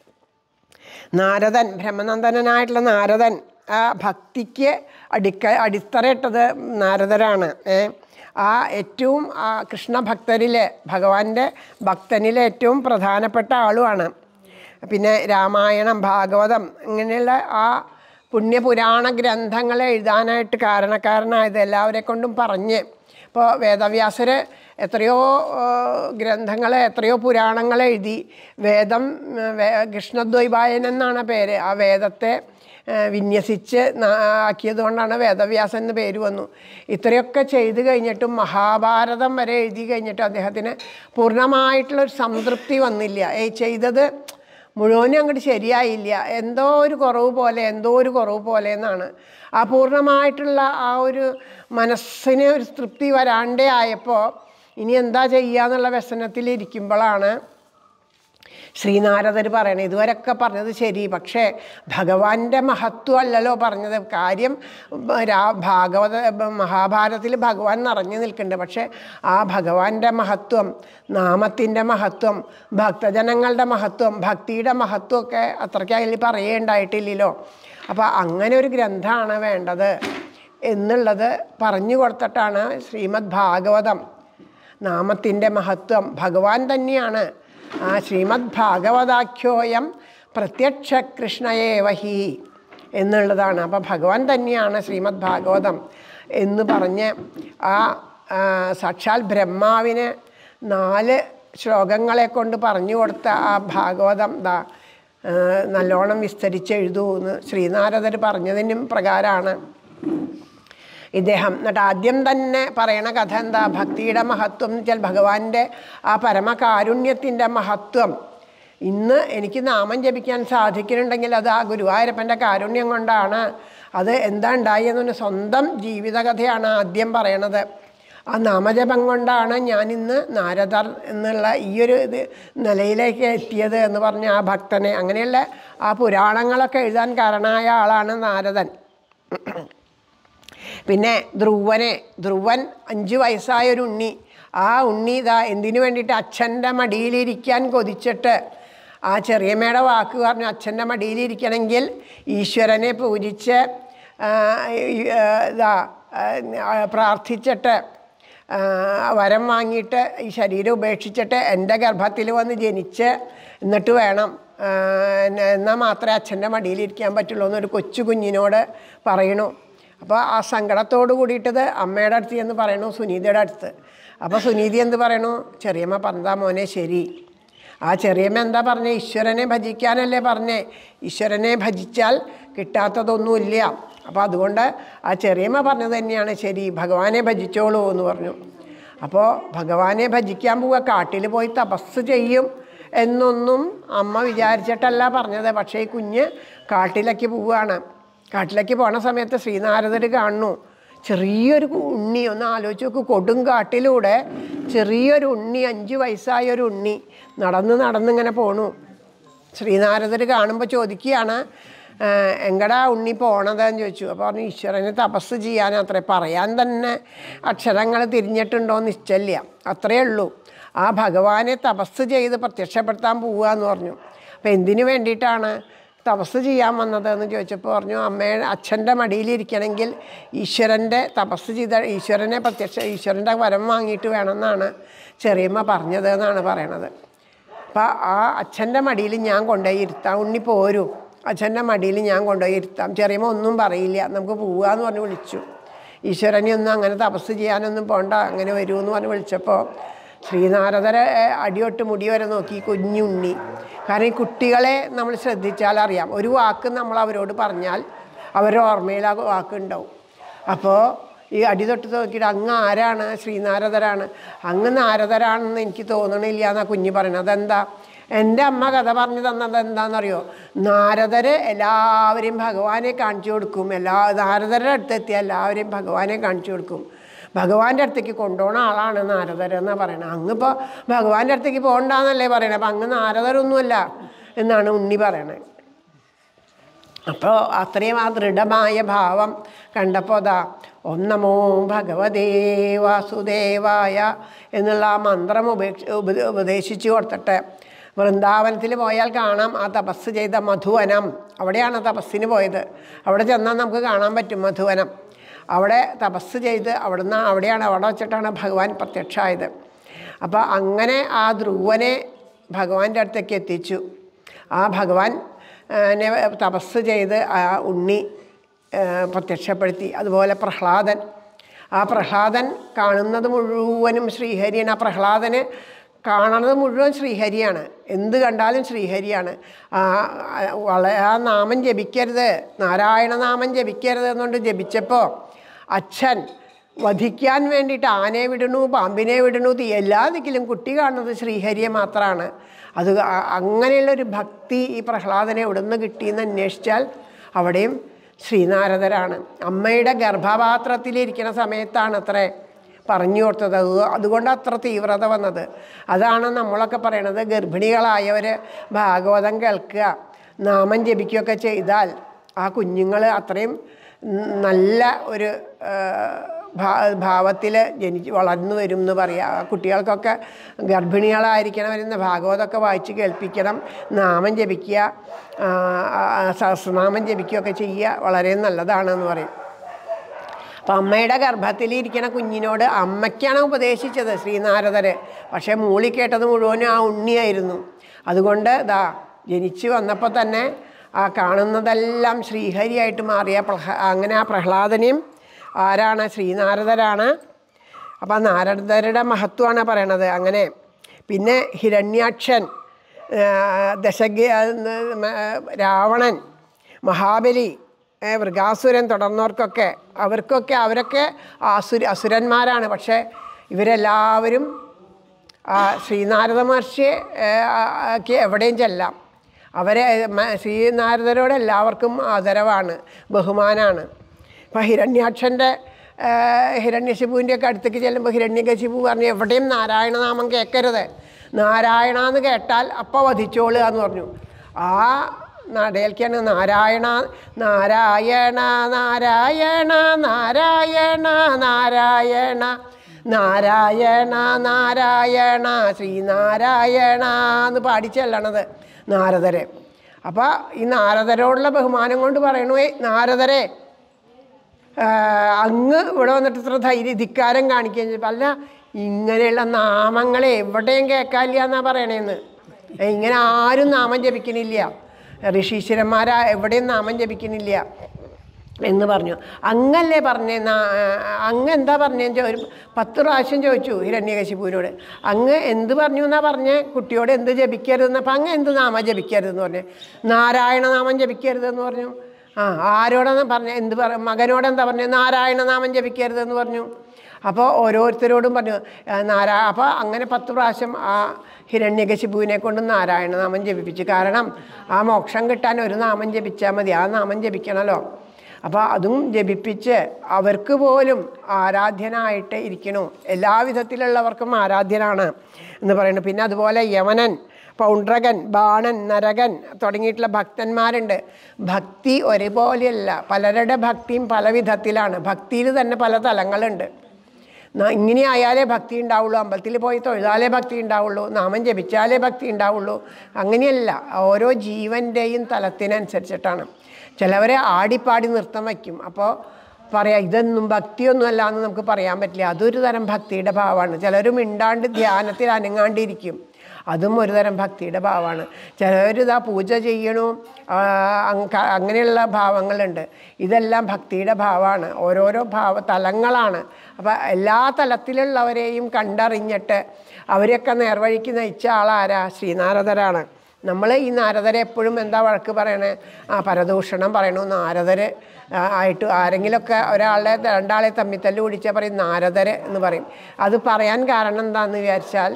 നാരദൻ ബ്രഹ്മനന്ദനായിട്ടുള്ള നാരദൻ ആ ഭക്തിക്ക് അടിക്ക അടിത്തറയിട്ടത് നാരദരാണ് ഏ ആ ഏറ്റവും ആ കൃഷ്ണഭക്തരിലെ ഭഗവാന്റെ ഭക്തനിലെ ഏറ്റവും പ്രധാനപ്പെട്ട ആളുമാണ് പിന്നെ രാമായണം ഭാഗവതം ഇങ്ങനെയുള്ള ആ പുണ്യപുരാണ ഗ്രന്ഥങ്ങളെ എഴുതാനായിട്ട് കാരണക്കാരനായത് എല്ലാവരെ കൊണ്ടും പറഞ്ഞ് ഇപ്പോൾ വേദവ്യാസർ എത്രയോ ഗ്രന്ഥങ്ങൾ എത്രയോ പുരാണങ്ങൾ എഴുതി വേദം ഉം, വേ- കൃഷ്ണദ്വൈപായൻ എന്നാണ് പേര് ആ വേദത്തെ ആ, വിന്യസിച്ച് നാ- ആക്കിയതുകൊണ്ടാണ് വേദവ്യാസൻ എന്ന് പേര് വന്നു ഇത്രയൊക്കെ ചെയ്ത് കഴിഞ്ഞിട്ടും മഹാഭാരതം വരെ എഴുതി കഴിഞ്ഞിട്ടും അദ്ദേഹത്തിന് പൂർണ്ണമായിട്ടുള്ളൊരു സംതൃപ്തി വന്നില്ല ഏ ചെയ്തത് മുഴുവനും അങ്ങോട്ട് ശരിയായില്ല എന്തോ ഒരു കുറവ് പോലെ എന്തോ ഒരു കുറവ് പോലെ എന്നാണ് ആ പൂർണ്ണമായിട്ടുള്ള ആ ഒരു മനസ്സിന് ഒരു തൃപ്തി വരാണ്ടേ ആയപ്പോൾ ഇനി എന്താ ചെയ്യുക എന്നുള്ള വ്യസനത്തിലിരിക്കുമ്പോഴാണ് ശ്രീനാരദർ പറയണേ ഇതുവരെയൊക്കെ പറഞ്ഞത് ശരി പക്ഷേ ഭഗവാന്റെ മഹത്വം അല്ലല്ലോ പറഞ്ഞത് കാര്യം ബ- രാ- ഭാഗവത ബ- മഹാഭാരതത്തിൽ ഭഗവാൻ നിറഞ്ഞു നിൽക്കുന്നുണ്ട് പക്ഷേ ആ ഭഗവാന്റെ മഹത്വം നാമത്തിൻ്റെ മഹത്വം ഭക്തജനങ്ങളുടെ മഹത്വം ഭക്തിയുടെ മഹത്വമൊക്കെ അത്രയ്ക്ക് അതിൽ പറയേണ്ടായിട്ടില്ലല്ലോ അപ്പോൾ അങ്ങനെ ഒരു ഗ്രന്ഥമാണ് വേണ്ടത് എന്നുള്ളത് പറഞ്ഞു കൊടുത്തിട്ടാണ് ശ്രീമദ് ഭാഗവതം നാമത്തിൻ്റെ മഹത്വം ഭഗവാൻ തന്നെയാണ് ആ ശ്രീമദ് ഭാഗവതാഖ്യോയം പ്രത്യക്ഷ കൃഷ്ണയേവഹി എന്നുള്ളതാണ് അപ്പോൾ ഭഗവാൻ തന്നെയാണ് ശ്രീമദ് ഭാഗവതം എന്ന് പറഞ്ഞ് ആ ആ, സാക്ഷാൽ ബ്രഹ്മാവിന് നാല് ശ്ലോകങ്ങളെ കൊണ്ട് പറഞ്ഞു കൊടുത്ത ആ ഭാഗവതം ദാ ആ, നല്ലോണം വിസ്തരിച്ച് എഴുതൂ എന്ന് ശ്രീനാരദർ പറഞ്ഞതിനും പ്രകാരമാണ് ഇദ്ദേഹം എന്നിട്ട് ആദ്യം തന്നെ പറയണ കഥ എന്താ ഭക്തിയുടെ മഹത്വം എന്ന് വെച്ചാൽ ഭഗവാന്റെ ആ പരമകാരുണ്യത്തിൻ്റെ മഹത്വം ഇന്ന് എനിക്ക് നാമം ജപിക്കാൻ സാധിക്കുന്നുണ്ടെങ്കിൽ അത് ആ ഗുരുവായൂരപ്പൻ്റെ കാരുണ്യം കൊണ്ടാണ് അത് എന്താ ഉണ്ടായെന്നു സ്വന്തം ജീവിതകഥയാണ് ആദ്യം പറയണത് ആ നാമജപം കൊണ്ടാണ് ഞാനിന്ന് നാരദർ എന്നുള്ള ഈ ഒരു ഇത് നിലയിലേക്ക് എത്തിയത് എന്ന് പറഞ്ഞ ആ ഭക്തനെ അങ്ങനെയുള്ള ആ പുരാണങ്ങളൊക്കെ എഴുതാൻ കാരണമായ ആളാണ് നാരദൻ പിന്നെ ധ്രുവനെ ധ്രുവൻ അഞ്ച് വയസ്സായ ഒരു ഉണ്ണി ആ ഉണ്ണി ഇതാ എന്തിനു വേണ്ടിയിട്ട് അച്ഛൻ്റെ മടിയിലിരിക്കാൻ കൊതിച്ചിട്ട് ആ ചെറിയമ്മയുടെ വാക്ക് പറഞ്ഞു അച്ഛൻ്റെ മടിയിലിരിക്കണമെങ്കിൽ ഈശ്വരനെ പൂജിച്ച് ആ, ഈ, ആ, ഇതാ ആ, പ്രാർത്ഥിച്ചിട്ട് ആ, വരം വാങ്ങിയിട്ട് ഈ ശരീരം ഉപേക്ഷിച്ചിട്ട് എൻ്റെ ഗർഭത്തിൽ വന്ന് ജനിച്ച് എന്നിട്ട് വേണം ആ, എന്നാൽ മാത്രമേ അച്ഛൻ്റെ മടിയിലിരിക്കാൻ പറ്റുള്ളൂ എന്നൊരു കൊച്ചു കുഞ്ഞിനോട് പറയണു അപ്പോൾ ആ സങ്കടത്തോട് കൂടിയിട്ടത് അമ്മയുടെ അടുത്ത് എന്ന് പറയണു സുനീതയുടെ അടുത്ത് അപ്പോൾ സുനീതി എന്ത് പറയണു ചെറിയമ്മ പറഞ്ഞതാ മോനെ ശരി ആ ചെറിയമ്മ എന്താ പറഞ്ഞേ ഈശ്വരനെ ഭജിക്കാനല്ലേ പറഞ്ഞേ ഈശ്വരനെ ഭജിച്ചാൽ കിട്ടാത്തതൊന്നുമില്ല അപ്പോൾ അതുകൊണ്ട് ആ ചെറിയമ്മ പറഞ്ഞത് തന്നെയാണ് ശരി ഭഗവാനെ ഭജിച്ചോളൂ എന്ന് പറഞ്ഞു അപ്പോൾ ഭഗവാനെ ഭജിക്കാൻ പോവുക കാട്ടിൽ പോയി തപസ് ചെയ്യും എന്നൊന്നും അമ്മ വിചാരിച്ചിട്ടല്ല പറഞ്ഞത് പക്ഷേ ഈ കുഞ്ഞ് കാട്ടിലേക്ക് പോവുകയാണ് കാട്ടിലേക്ക് പോണ സമയത്ത് ശ്രീനാരദർ കാണുന്നു ചെറിയൊരു ഉണ്ണി ഒന്ന് ആലോചിച്ച് നോക്ക് കൊടും കാട്ടിലൂടെ ചെറിയൊരു ഉണ്ണി അഞ്ച് വയസ്സായ ഒരു ഉണ്ണി നടന്ന് നടന്നിങ്ങനെ പോണു ശ്രീനാരദർ കാണുമ്പോൾ ചോദിക്കുകയാണ് "ആ, എങ്ങടാ ഉണ്ണി പോണതെന്ന് ചോദിച്ചു അപ്പോൾ പറഞ്ഞു ഈശ്വരനെ തപസ് ചെയ്യാൻ അത്രേ പറയാൻ തന്നെ അക്ഷരങ്ങൾ തിരിഞ്ഞിട്ടുണ്ടോ എന്ന് നിശ്ചല്യ അത്രയേ ഉള്ളൂ ആ ഭഗവാനെ തപസ് ചെയ്ത് പ്രത്യക്ഷപ്പെടുത്താൻ പോവുക എന്ന് പറഞ്ഞു അപ്പോൾ എന്തിനു വേണ്ടിയിട്ടാണ് തപസ് ചെയ്യാൻ വന്നതെന്ന് ചോദിച്ചപ്പോൾ പറഞ്ഞു അമ്മയുടെ അച്ഛൻ്റെ മടിയിലിരിക്കണമെങ്കിൽ ഈശ്വരൻ്റെ തപസ് ചെയ്ത ഈശ്വരനെ പ്രത്യക്ഷ ഈശ്വരൻ്റെ വരം വാങ്ങിയിട്ട് വേണമെന്നാണ് ചെറിയമ്മ പറഞ്ഞത് എന്നാണ് പറയണത് അപ്പം ആ അച്ഛൻ്റെ മടിയിൽ ഞാൻ കൊണ്ടുപോയി ഇരുത്താം ഉണ്ണി പോരൂ അച്ഛൻ്റെ മടിയിൽ ഞാൻ കൊണ്ടുപോയി ഇരുത്താം ചെറിയമ്മ ഒന്നും പറയില്ല നമുക്ക് പോവുക എന്ന് പറഞ്ഞ് വിളിച്ചു ഈശ്വരനെ ഒന്നും അങ്ങനെ തപസ് ചെയ്യാനൊന്നും പോണ്ട അങ്ങനെ വരൂ എന്ന് പറഞ്ഞ് വിളിച്ചപ്പോൾ ശ്രീനാരദരെ ഏഹ്, അടിയൊട്ട് മുടി വരെ നോക്കി കുഞ്ഞുണ്ണി കാരണം ഈ കുട്ടികളെ നമ്മൾ ശ്രദ്ധിച്ചാൽ അറിയാം ഒരു വാക്ക് നമ്മൾ അവരോട് പറഞ്ഞാൽ അവരുടെ ഓർമ്മയിൽ ആ വാക്ക് ഉണ്ടാവും അപ്പോൾ ഈ അടി തൊട്ട് നോക്കിയിട്ട് അങ്ങ് ആരാണ് ശ്രീനാരദരാണ് അങ്ങ് നാരദരാണെന്ന് എനിക്ക് തോന്നണില്ല എന്നാ കുഞ്ഞ് പറയണത് അതെന്താ എൻ്റെ അമ്മ കഥ പറഞ്ഞു തന്നത് എന്താണെന്നറിയോ നാരദര് എല്ലാവരെയും ഭഗവാനെ കാണിച്ചു കൊടുക്കും എല്ലാ നാരദരുടെ അടുത്തെത്തിയ എല്ലാവരെയും ഭഗവാനെ കാണിച്ചു കൊടുക്കും ഭഗവാന്റെ അടുത്തേക്ക് കൊണ്ടുപോകുന്ന ആളാണ് നാരദർ എന്നാണ് പറയണത് അങ്ങിപ്പോൾ ഭഗവാന്റെ അടുത്തേക്ക് പോകണ്ടെന്നല്ലേ പറയണത് അപ്പം അങ്ങ് നാരദരൊന്നുമല്ല എന്നാണ് ഉണ്ണി പറയണത് അപ്പോൾ അത്രയും ആ ദൃഢമായ ഭാവം കണ്ടപ്പോൾ അതാ ഓം നമോ ഭഗവതേ വാസുദേവായ എന്നുള്ള ആ മന്ത്രം ഉപേക്ഷ ഉപ- ഉപദേശിച്ചു കൊടുത്തിട്ട് വൃന്ദാവനത്തിൽ പോയാൽ കാണാം ആ തപസ് ചെയ്ത മധുവനം അവിടെയാണ് തപസ്സിന് പോയത് അവിടെ ചെന്നാൽ നമുക്ക് കാണാൻ പറ്റും മധുവനം അവിടെ തപസ് ചെയ്ത് അവിടുന്ന് അവിടെയാണ് അവിടെ വെച്ചിട്ടാണ് ഭഗവാൻ പ്രത്യക്ഷമായത് അപ്പോൾ അങ്ങനെ ആ ധ്രുവനെ ഭഗവാന്റെ അടുത്തേക്ക് എത്തിച്ചു ആ ഭഗവാൻ ആ, നെ തപസ് ചെയ്ത് ആ ഉണ്ണി ആ, പ്രത്യക്ഷപ്പെടുത്തി അതുപോലെ പ്രഹ്ലാദൻ ആ പ്രഹ്ലാദൻ കാണുന്നത് മുഴുവനും ശ്രീഹരിയാണ് ആ പ്രഹ്ലാദന് കാണുന്നത് മുഴുവൻ ശ്രീഹരിയാണ് എന്ത് കണ്ടാലും ശ്രീഹരിയാണ് ആ ആ, വള ആ നാമം ജപിക്കരുത് നാരായണ നാമം ജപിക്കരുത് എന്നുകൊണ്ട് ജപിച്ചപ്പോൾ അച്ഛൻ വധിക്കാൻ വേണ്ടിയിട്ട് ആനയെ വിടണു പാമ്പിനെ വിടണു തീ- എല്ലാ ദിക്കിലും കുട്ടി കാണുന്നത് ശ്രീഹരിയെ മാത്രമാണ് അത് അ- അങ്ങനെയുള്ളൊരു ഭക്തി ഈ പ്രഹ്ലാദനെ എവിടുന്ന് കിട്ടിയെന്ന് അന്വേഷിച്ചാൽ അവിടെയും ശ്രീനാരദരാണ് അമ്മയുടെ ഗർഭപാത്രത്തിലിരിക്കുന്ന സമയത്താണ് അത്രേ പറഞ്ഞു കൊടുത്തത് അത് അതുകൊണ്ട് അത്ര തീവ്രത വന്നത് അതാണ് നമ്മളൊക്കെ പറയണത് ഗർഭിണികളായവർ ഭാഗവതം കേൾക്കുക നാമം ജപിക്കുകയൊക്കെ ചെയ്താൽ ആ കുഞ്ഞുങ്ങൾ അത്രയും നല്ല ഒരു ഭാവത്തിൽ ജനിച്ച് വളർന്നു വരും എന്ന് പറയാം ആ കുട്ടികൾക്കൊക്കെ ഗർഭിണികളായിരിക്കണം വരുന്ന ഭാഗവതമൊക്കെ വായിച്ച് കേൾപ്പിക്കണം നാമം ജപിക്കുക ആ, ആ, സഹസ്രനാമം ജപിക്കുകയൊക്കെ ചെയ്യുക വളരെ നല്ലതാണെന്ന് പറയും അപ്പം അമ്മയുടെ ഗർഭത്തിലിരിക്കണ കുഞ്ഞിനോട് അമ്മയ്ക്കാണ് ഉപദേശിച്ചത് ശ്രീനാരദര് പക്ഷേ മൂളി കേട്ടത് മുഴുവനും ആ ഉണ്ണിയായിരുന്നു അതുകൊണ്ട് ദാ ജനിച്ചു വന്നപ്പോൾ തന്നെ ആ കാണുന്നതെല്ലാം ശ്രീഹരിയായിട്ട് മാറിയ പ്രഹ അങ്ങനെ ആ പ്രഹ്ലാദനെയും ആരാണ് ശ്രീനാരദരാണ് അപ്പം ആ നാരദരുടെ മഹത്വമാണ് പറയണത് അങ്ങനെ പിന്നെ ഹിരണ്യാക്ഷൻ ദശഗ രാവണൻ മഹാബലി ഏ, വൃഗാസുരൻ തുടർന്നവർക്കൊക്കെ അവർക്കൊക്കെ അവരൊക്കെ അസുര അസുരന്മാരാണ് പക്ഷേ ഇവരെല്ലാവരും ആ, ശ്രീനാരദ മഹർഷിയെ ഏ, ആ, ക്ക് എവിടെയും ചെല്ലാം അവരെ മ- ശ്രീനാരദരോട് എല്ലാവർക്കും ആദരവാണ് ബഹുമാനാണ് ഇപ്പം ഹിരണ്യാക്ഷൻ്റെ ഹിരണ്യശിപുവിൻ്റെ ഒക്കെ അടുത്തേക്ക് ചെല്ലുമ്പോൾ ഹിരണ്യകശിപു പറഞ്ഞു എവിടെയും നാരായണനാമം കേൾക്കരുത് നാരായണ എന്ന് കേട്ടാൽ അപ്പോൾ വധിച്ചോളുക എന്ന് പറഞ്ഞു ആ നടയിലേക്കാണ് നാരായണ നാരായണ നാരായണ നാരായണ നാരായണ നാരായണ നാരായണ ശ്രീനാരായണ എന്ന് പാടി ചെല്ലണത് നാരദരെ അപ്പോൾ ഈ നാരദരോടുള്ള ബഹുമാനം കൊണ്ട് പറയണു "ഏയ് നാരദരെ ആ, അങ്ങ് ഇവിടെ വന്നിട്ട് ഇത്ര ധൈര്യ ധിക്കാരം കാണിക്കുകയും ചെയ്തു അല്ല ഇങ്ങനെയുള്ള നാമങ്ങളെ എവിടെയും കേൾക്കാനില്ല എന്നാ പറയണേന്ന് ഏ, ഇങ്ങനെ ആരും നാമം ജപിക്കണില്ല ഋഷീശ്വരന്മാരാ എവിടെയും നാമം ജപിക്കണില്ല എന്ന് പറഞ്ഞു അങ്ങല്ലേ പറഞ്ഞേ നാ- അങ്ങ് എന്താ പറഞ്ഞേന്ന് ചോ ഒരു പത്ത് പ്രാവശ്യം ചോദിച്ചു ഹിരണ്യകശിപുവിനോട് അങ്ങ് എന്ത് പറഞ്ഞു എന്നാ പറഞ്ഞേ കുട്ടിയോട് എന്ത് ജപിക്കരുതെന്ന് അപ്പം അങ്ങ് എന്ത് നാമം ജപിക്കരുതെന്ന് പറഞ്ഞു നാരായണ നാമം ജപിക്കരുതെന്ന് പറഞ്ഞു ആ ആരോടാണ് പറഞ്ഞ എന്ത് പറ മകനോട് എന്താ പറഞ്ഞു നാരായണ നാമം ജപിക്കരുതെന്ന് പറഞ്ഞു അപ്പോൾ ഓരോരുത്തരോടും പറഞ്ഞു ആ, നാരാ അപ്പോൾ അങ്ങനെ പത്ത് പ്രാവശ്യം ആ ഹിരണ്യകശിപുവിനെ കൊണ്ട് നാരായണ നാമം ജപിപ്പിച്ചു കാരണം ആ മോക്ഷം കിട്ടാൻ ഒരു നാമം ജപിച്ചാൽ മതി ആ നാമം ജപിക്കണമല്ലോ അപ്പോൾ അതും ജപിപ്പിച്ച് അവർക്ക് പോലും ആരാധ്യനായിട്ട് ഇരിക്കണു എല്ലാ വിധത്തിലുള്ളവർക്കും ആരാധ്യനാണ് എന്ന് പറയുന്നു പിന്നെ അതുപോലെ യമനൻ പൗണ്ഡ്രകൻ ബാണൻ നരകൻ തുടങ്ങിയിട്ടുള്ള ഭക്തന്മാരുണ്ട് ഭക്തി ഒരുപോലെയല്ല പലരുടെ ഭക്തിയും പല വിധത്തിലാണ് ഭക്തിയിൽ തന്നെ പല തലങ്ങളുണ്ട് ന- ഇങ്ങനെ ആയാലേ ഭക്തി ഉണ്ടാവുള്ളൂ അമ്പലത്തിൽ പോയി തൊഴുതാലേ ഭക്തി ഉണ്ടാവുള്ളൂ നാമം ജപിച്ചാലേ ഭക്തി ഉണ്ടാവുള്ളൂ അങ്ങനെയല്ല ഓരോ ജീവൻ്റെയും തലത്തിനനുസരിച്ചിട്ടാണ് ചിലവരെ ആടിപ്പാടി നൃത്തം വയ്ക്കും അപ്പോൾ പറയാം ഇതൊന്നും ഭക്തിയൊന്നും അല്ല എന്ന് നമുക്ക് പറയാൻ പറ്റില്ല അതൊരു തരം ഭക്തിയുടെ ഭാവമാണ് ചിലർ മിണ്ടാണ്ട് ധ്യാനത്തിൽ അനങ്ങാണ്ടിരിക്കും അതും ഒരു തരം ഭക്തിയുടെ ഭാവമാണ് ചിലവർ ഇതാ പൂജ ചെയ്യണു ആ, അങ്ക- അങ്ങനെയുള്ള ഭാവങ്ങളുണ്ട് ഇതെല്ലാം ഭക്തിയുടെ ഭാവമാണ് ഓരോരോ ഭാവ തലങ്ങളാണ് അപ്പോൾ എല്ലാ തലത്തിലുള്ളവരെയും കണ്ടറിഞ്ഞിട്ട് അവരെയൊക്കെ നേർവഴിക്ക് നയിച്ച ആളാരാ ശ്രീനാരദരാണ് നമ്മൾ ഈ നാരദരെ എപ്പോഴും എന്താ വഴക്ക് പറയണേ ആ പരദൂഷണം പറയണു നാരദര് ആ, ആയിട്ട് ആരെങ്കിലുമൊക്കെ ഒരാളെ രണ്ടാളെ തമ്മിത്തല്ല് പിടിച്ചാൽ പറയും നാരദര് എന്ന് പറയും അത് പറയാൻ കാരണം എന്താണെന്ന് വിചാരിച്ചാൽ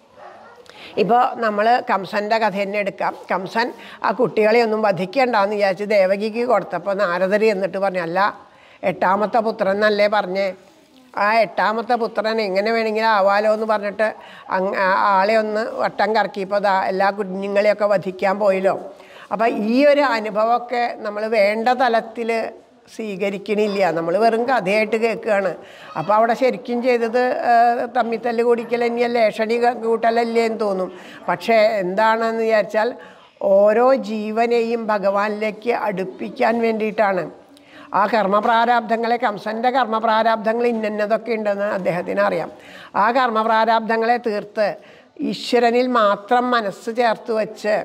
ഇപ്പോൾ നമ്മൾ കംസൻ്റെ കഥ തന്നെ എടുക്കാം കംസൻ ആ കുട്ടികളെ ഒന്നും വധിക്കേണ്ടെന്ന് വിചാരിച്ച് ദേവകിക്ക് കൊടുത്തപ്പോൾ നാരദരി എന്നിട്ട് പറഞ്ഞു അല്ല എട്ടാമത്തെ പുത്രൻ എന്നല്ലേ പറഞ്ഞേ ആ എട്ടാമത്തെ പുത്രൻ എങ്ങനെ വേണമെങ്കിലും ആവാലോ എന്ന് പറഞ്ഞിട്ട് അങ് ആ ആളെ ഒന്ന് വട്ടം കറക്കിയപ്പോൾ ദാ എല്ലാ കുഞ്ഞുങ്ങളെയൊക്കെ വധിക്കാൻ പോയല്ലോ അപ്പോൾ ഈ ഒരു അനുഭവമൊക്കെ നമ്മൾ വേണ്ട തലത്തിൽ സ്വീകരിക്കണില്ല നമ്മൾ വെറും കഥയായിട്ട് കേൾക്കുകയാണ് അപ്പോൾ അവിടെ ശരിക്കും ചെയ്തത് ആ, തമ്മിത്തല്ല് കുടിക്കൽ തന്നെയല്ലേ ഏഷണി കൂട്ടലല്ലേ എന്ന് തോന്നും പക്ഷേ എന്താണെന്ന് വിചാരിച്ചാൽ ഓരോ ജീവനെയും ഭഗവാനിലേക്ക് അടുപ്പിക്കാൻ വേണ്ടിയിട്ടാണ് ആ കർമ്മപ്രാരാബ്ധങ്ങളെ കംസൻ്റെ കർമ്മപ്രാരാബ്ധങ്ങൾ ഇന്നതൊക്കെ ഉണ്ടെന്ന് അദ്ദേഹത്തിന് അറിയാം ആ കർമ്മപ്രാരാബ്ധങ്ങളെ തീർത്ത് ഈശ്വരനിൽ മാത്രം മനസ്സ് ചേർത്ത് വെച്ച്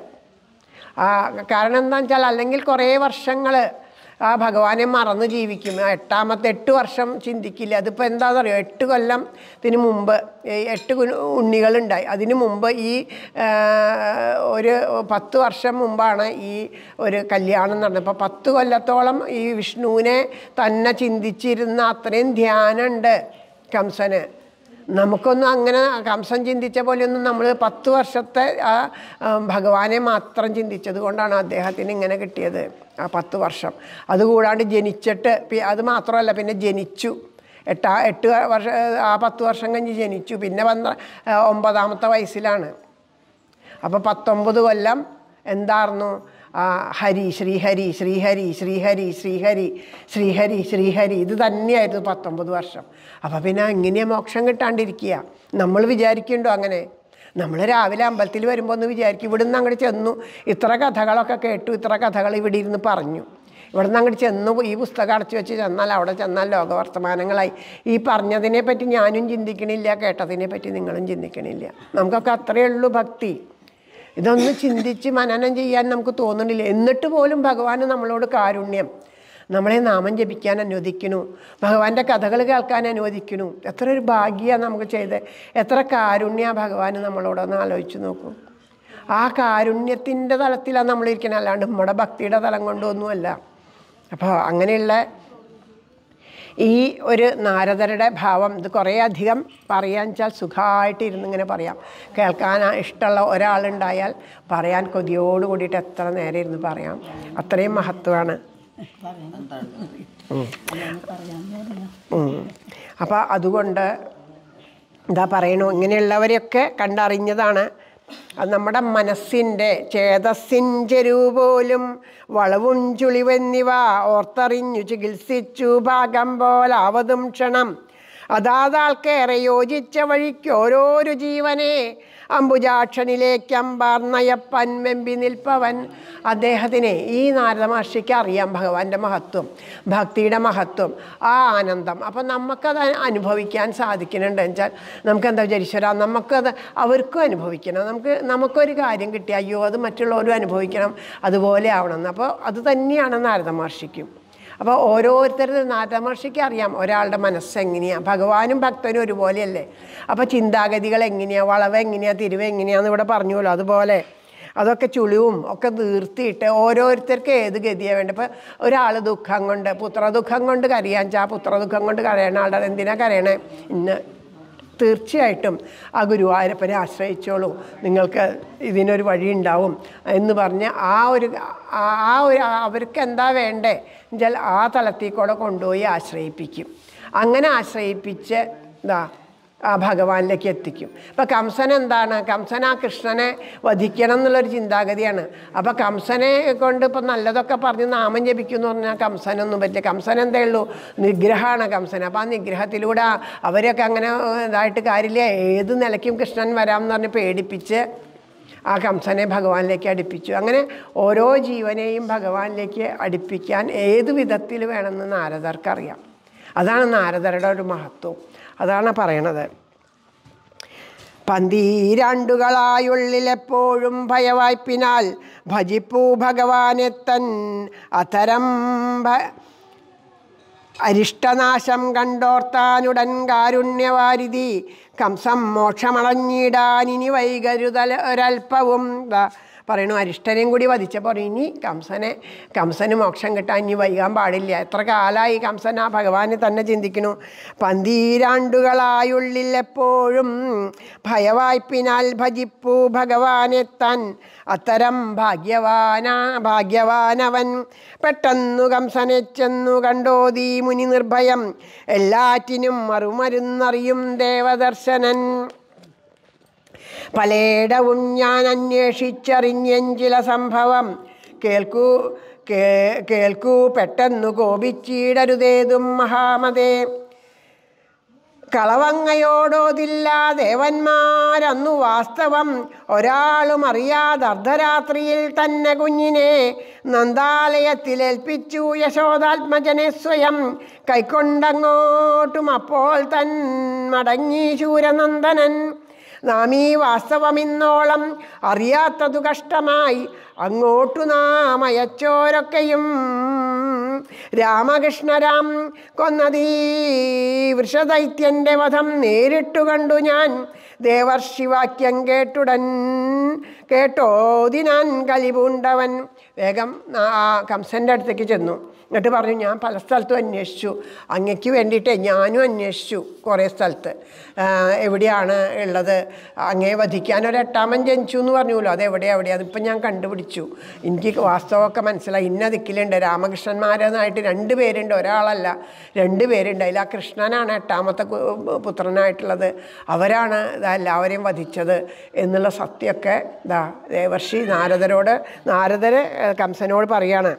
ആ കാരണം എന്താണെന്ന് വെച്ചാൽ അല്ലെങ്കിൽ കുറേ വർഷങ്ങൾ ആ ഭഗവാനെ മറന്ന് ജീവിക്കും ആ എട്ടാമത്തെ എട്ട് വർഷം ചിന്തിക്കില്ല അതിപ്പോൾ എന്താണെന്നറിയോ എട്ട് കൊല്ലത്തിന് മുമ്പ് ഈ എട്ട് കു- ഉണ്ണികളുണ്ടായി അതിന് മുമ്പ് ഈ ആ, ഒരു പത്ത് വർഷം മുമ്പാണ് ഈ ഒരു കല്യാണം നടന്നത് അപ്പോൾ പത്ത് കൊല്ലത്തോളം ഈ വിഷ്ണുവിനെ തന്നെ ചിന്തിച്ചിരുന്ന അത്രയും ധ്യാനമുണ്ട് കംസന് നമുക്കൊന്നും അങ്ങനെ കംസൻ ചിന്തിച്ച പോലെയൊന്നും നമ്മൾ പത്ത് വർഷത്തെ ആ ആ, ഭഗവാനെ മാത്രം ചിന്തിച്ചത് കൊണ്ടാണ് അദ്ദേഹത്തിന് ഇങ്ങനെ കിട്ടിയത് ആ പത്ത് വർഷം അതുകൂടാണ്ട് ജനിച്ചിട്ട് പി- അത് മാത്രമല്ല പിന്നെ ജനിച്ചു എട്ടാ എട്ട് വർഷം ആ പത്ത് വർഷം കഴിഞ്ഞ് ജനിച്ചു പിന്നെ പന്ത്ര ഒമ്പതാമത്തെ വയസ്സിലാണ് അപ്പോൾ പത്തൊമ്പത് കൊല്ലം എന്തായിരുന്നു ആ, ഹരി ശ്രീഹരി ശ്രീഹരി ശ്രീഹരി ശ്രീഹരി ശ്രീഹരി ശ്രീഹരി ഇത് തന്നെയായിരുന്നു പത്തൊമ്പത് വർഷം അപ്പോൾ പിന്നെ എങ്ങനെയാണ് മോക്ഷം കിട്ടാണ്ടിരിക്കുക നമ്മൾ വിചാരിക്കുന്നുണ്ടോ അങ്ങനെ നമ്മൾ രാവിലെ അമ്പലത്തിൽ വരുമ്പോൾ ഒന്ന് വിചാരിക്കും ഇവിടുന്ന് അങ്ങോട്ട് ചെന്നു ഇത്ര കഥകളൊക്കെ കേട്ടു ഇത്ര കഥകൾ ഇവിടെ ഇരുന്ന് പറഞ്ഞു ഇവിടുന്ന് അങ്ങോട്ട് ചെന്നു ഈ പുസ്തകം അടച്ചു വെച്ച് ചെന്നാൽ അവിടെ ചെന്നാൽ ലോകവർത്തമാനങ്ങളായി ഈ പറഞ്ഞതിനെ പറ്റി ഞാനും ചിന്തിക്കണില്ല കേട്ടതിനെ പറ്റി നിങ്ങളും ചിന്തിക്കണില്ല നമുക്കൊക്കെ അത്രയേ ഉള്ളൂ ഭക്തി ഇതൊന്ന് ചിന്തിച്ച് മനനം ചെയ്യാൻ നമുക്ക് തോന്നണില്ല എന്നിട്ട് പോലും ഭഗവാന് നമ്മളോട് കാരുണ്യം നമ്മളെ നാമം ജപിക്കാൻ അനുവദിക്കുന്നു ഭഗവാന്റെ കഥകൾ കേൾക്കാൻ അനുവദിക്കുന്നു എത്ര ഒരു ഭാഗ്യമാണ് നമുക്ക് ചെയ്ത് എത്ര കാരുണ്യ ഭഗവാന് നമ്മളോടൊന്ന് ആലോചിച്ച് നോക്കൂ ആ കാരുണ്യത്തിൻ്റെ തലത്തിലാണ് നമ്മളിരിക്കുന്നത് അല്ലാണ്ട് നമ്മുടെ ഭക്തിയുടെ തലം കൊണ്ടൊന്നുമല്ല അപ്പോൾ അങ്ങനെയുള്ള ഈ ഒരു നാരദരുടെ ഭാവം ഇത് കുറേ അധികം പറയാൻ വെച്ചാൽ സുഖമായിട്ട് ഇരുന്ന് ഇങ്ങനെ പറയാം കേൾക്കാൻ ഇഷ്ടമുള്ള ഒരാളുണ്ടായാൽ പറയാൻ കൊതിയോട് കൂടിയിട്ട് എത്ര നേരം ഇരുന്ന് പറയാം അത്രയും മഹത്വമാണ് അപ്പോൾ അതുകൊണ്ട് എന്താ പറയണു ഇങ്ങനെയുള്ളവരെയൊക്കെ കണ്ടറിഞ്ഞതാണ് അത് നമ്മുടെ മനസ്സിൻ്റെ ചേതസ്സിൻ്റെ പോലും വളവും ചുളിവെന്നിവ ഓർത്തറിഞ്ഞു ചികിത്സിച്ചു ഭാഗം പോലാവതും ക്ഷണം അതാതാൾക്കേറെ യോജിച്ച വഴിക്ക് ഓരോരു ജീവനെ അംബുജാക്ഷനിലേക്ക് അമ്പാർന്നയപ്പൻ വെമ്പി നിൽപ്പവൻ അദ്ദേഹത്തിന് ഈ നാരദ മഹർഷിക്ക് അറിയാം ഭഗവാന്റെ മഹത്വം ഭക്തിയുടെ മഹത്വം ആ ആനന്ദം അപ്പം നമുക്കത് അനുഭവിക്കാൻ സാധിക്കുന്നുണ്ട് വെച്ചാൽ നമുക്ക് എന്താ വിചാരിച്ചാൽ നമുക്കത് അവർക്കും അനുഭവിക്കണം നമുക്ക് നമുക്കൊരു കാര്യം കിട്ടി അയ്യോ അത് മറ്റുള്ളവരും അനുഭവിക്കണം അതുപോലെ ആവണം അപ്പോൾ അത് തന്നെയാണ് നാരദ മഹർഷിക്കും അപ്പോൾ ഓരോരുത്തരും നാരദമഹർഷിക്ക് അറിയാം ഒരാളുടെ മനസ്സെങ്ങനെയാണ് ഭഗവാനും ഭക്തനും ഒരുപോലെയല്ലേ അപ്പോൾ ചിന്താഗതികൾ എങ്ങനെയാണ് വളവ് എങ്ങനെയാണ് തിരിവ് എങ്ങനെയാണെന്ന് ഇവിടെ പറഞ്ഞുല്ലോ അതുപോലെ അതൊക്കെ ചുളിവും ഒക്കെ തീർത്തിയിട്ട് ഓരോരുത്തർക്ക് ഏത് ഗതിയാണ് വേണ്ടത് ഇപ്പോൾ ഒരാൾ ദുഃഖം കൊണ്ട് പുത്രദുഃഖം കൊണ്ട് കരയാൻ ചാ പുത്രദുഃഖം കൊണ്ട് കരയണ ആളുടെ എന്തിനാ കരയണേ ഇന്ന് തീർച്ചയായിട്ടും ആ ഗുരുവായൂരപ്പനെ ആശ്രയിച്ചോളൂ നിങ്ങൾക്ക് ഇതിനൊരു വഴി ഉണ്ടാവും എന്ന് പറഞ്ഞ് ആ ഒരു ആ- ആ ഒരു അവർക്ക് എന്താ വേണ്ടേ എന്നുവെച്ചാൽ ആ തലത്തിൽ കൂടെ കൊണ്ടുപോയി ആശ്രയിപ്പിക്കും അങ്ങനെ ആശ്രയിപ്പിച്ച് ഇതാ ആ ഭഗവാനിലേക്ക് എത്തിക്കും ഇപ്പം കംസൻ എന്താണ് കംസൻ ആ കൃഷ്ണനെ വധിക്കണം എന്നുള്ളൊരു ചിന്താഗതിയാണ് അപ്പം കംസനെ കൊണ്ട് ഇപ്പം നല്ലതൊക്കെ പറഞ്ഞ് നാമം ജപിക്കും എന്ന് പറഞ്ഞാൽ കംസനൊന്നും പറ്റില്ല കംസൻ എന്തേ ഉള്ളൂ നിഗ്രഹമാണ് കംസൻ അപ്പം ആ നിഗ്രഹത്തിലൂടെ ആ- അവരൊക്കെ അങ്ങനെ ഏഹ്, ഇതായിട്ട് കാര്യമില്ല ഏത് നിലയ്ക്കും കൃഷ്ണൻ വരാം എന്ന് പറഞ്ഞ് പേടിപ്പിച്ച് ആ കംസനെ ഭഗവാനിലേക്ക് അടുപ്പിച്ചു അങ്ങനെ ഓരോ ജീവനെയും ഭഗവാനിലേക്ക് അടുപ്പിക്കാൻ ഏത് വിധത്തിൽ വേണമെന്ന് നാരദർക്കറിയാം അതാണ് നാരദരുടെ ഒരു മഹത്വം അതാണ് പറയണത് പന്തീരാണ്ടുകളായുള്ളിലെപ്പോഴും ഭയവായ്പിനാൽ ഭജിപ്പൂ ഭഗവാനെ തൻ അത്തരം ഭ അരിഷ്ടനാശം കണ്ടോർത്താനുടൻ കാരുണ്യവാരിധി കംസം മോക്ഷമളഞ്ഞിടാൻ ഇനി വൈകരുതൽ ഒരൽപ്പവും ദാ പറയണു അരിഷ്ടനെയും കൂടി വധിച്ചപ്പോൾ ഇനി കംസനെ കംസന് മോക്ഷം കിട്ടാൻ ഇനി വൈകാൻ പാടില്ല എത്ര കാലമായി കംസൻ ആ ഭഗവാനെ തന്നെ ചിന്തിക്കുന്നു പന്തീരാണ്ടുകളായുള്ളിൽ എപ്പോഴും ഭയവായ്പിനാൽ ഭജിപ്പൂ ഭഗവാനെ താൻ അത്തരം ഭാഗ്യവാന ഭാഗ്യവാനവൻ പെട്ടെന്നു കംസനെ ചെന്നു കണ്ടോതീ മുനി നിർഭയം എല്ലാറ്റിനും മറുമരുന്നറിയും ദേവദർശനൻ പലയിടവും ഞാൻ അന്വേഷിച്ചറിഞ്ഞൻ ചില സംഭവം കേൾക്കൂ കേ കേൾക്കൂ പെട്ടെന്നു കോപിച്ചിടരുതേതും മഹാമതേ കളവങ്ങയോടോതില്ല ദേവന്മാരന്നു വാസ്തവം ഒരാളും അറിയാതെ അർദ്ധരാത്രിയിൽ തന്നെ കുഞ്ഞിനെ നന്ദാലയത്തിലേൽപ്പിച്ചു യശോദാത്മജനെ സ്വയം കൈക്കൊണ്ടങ്ങോട്ടും അപ്പോൾ തൻ മടങ്ങി ശൂരനന്ദനൻ നാം ഈ വാസ്തവമിന്നോളം അറിയാത്തതു കഷ്ടമായി അങ്ങോട്ടു നാം അയച്ചോരൊക്കെയും രാമകൃഷ്ണരാം കൊന്നതീ വൃഷദൈത്യൻ്റെ വധം നേരിട്ടു കണ്ടു ഞാൻ ദേവർഷിവാക്യം കേട്ടുടൻ കേട്ടോതിനാൻ കലിപൂണ്ടവൻ വേഗം ആ കംസൻ്റെ അടുത്തേക്ക് ചെന്നു എന്നിട്ട് പറഞ്ഞു ഞാൻ പല സ്ഥലത്തും അന്വേഷിച്ചു അങ്ങയ്ക്ക് വേണ്ടിയിട്ട് ഞാനും അന്വേഷിച്ചു കുറേ സ്ഥലത്ത് ആ, എവിടെയാണ് ഉള്ളത് അങ്ങയെ വധിക്കാൻ ഒരു എട്ടാമൻ ജനിച്ചു എന്ന് പറഞ്ഞുല്ലോ അത് എവിടെയാണ് എവിടെയാണ് അതിപ്പം ഞാൻ കണ്ടുപിടിച്ചു എനിക്ക് വാസ്തവമൊക്കെ മനസ്സിലായി ഇന്ന ദിക്കിലുണ്ട് രാമകൃഷ്ണന്മാരെന്നായിട്ട് രണ്ട് പേരുണ്ട് ഒരാളല്ല രണ്ട് പേരുണ്ട് അതിൽ ആ കൃഷ്ണനാണ് എട്ടാമത്തെ കു- പുത്രനായിട്ടുള്ളത് അവരാണ് ഇതാ എല്ലാവരെയും വധിച്ചത് എന്നുള്ള സത്യമൊക്കെ ഇതാ ദേവർഷി നാരദരോട് നാരദർ കംസനോട് പറയാണ്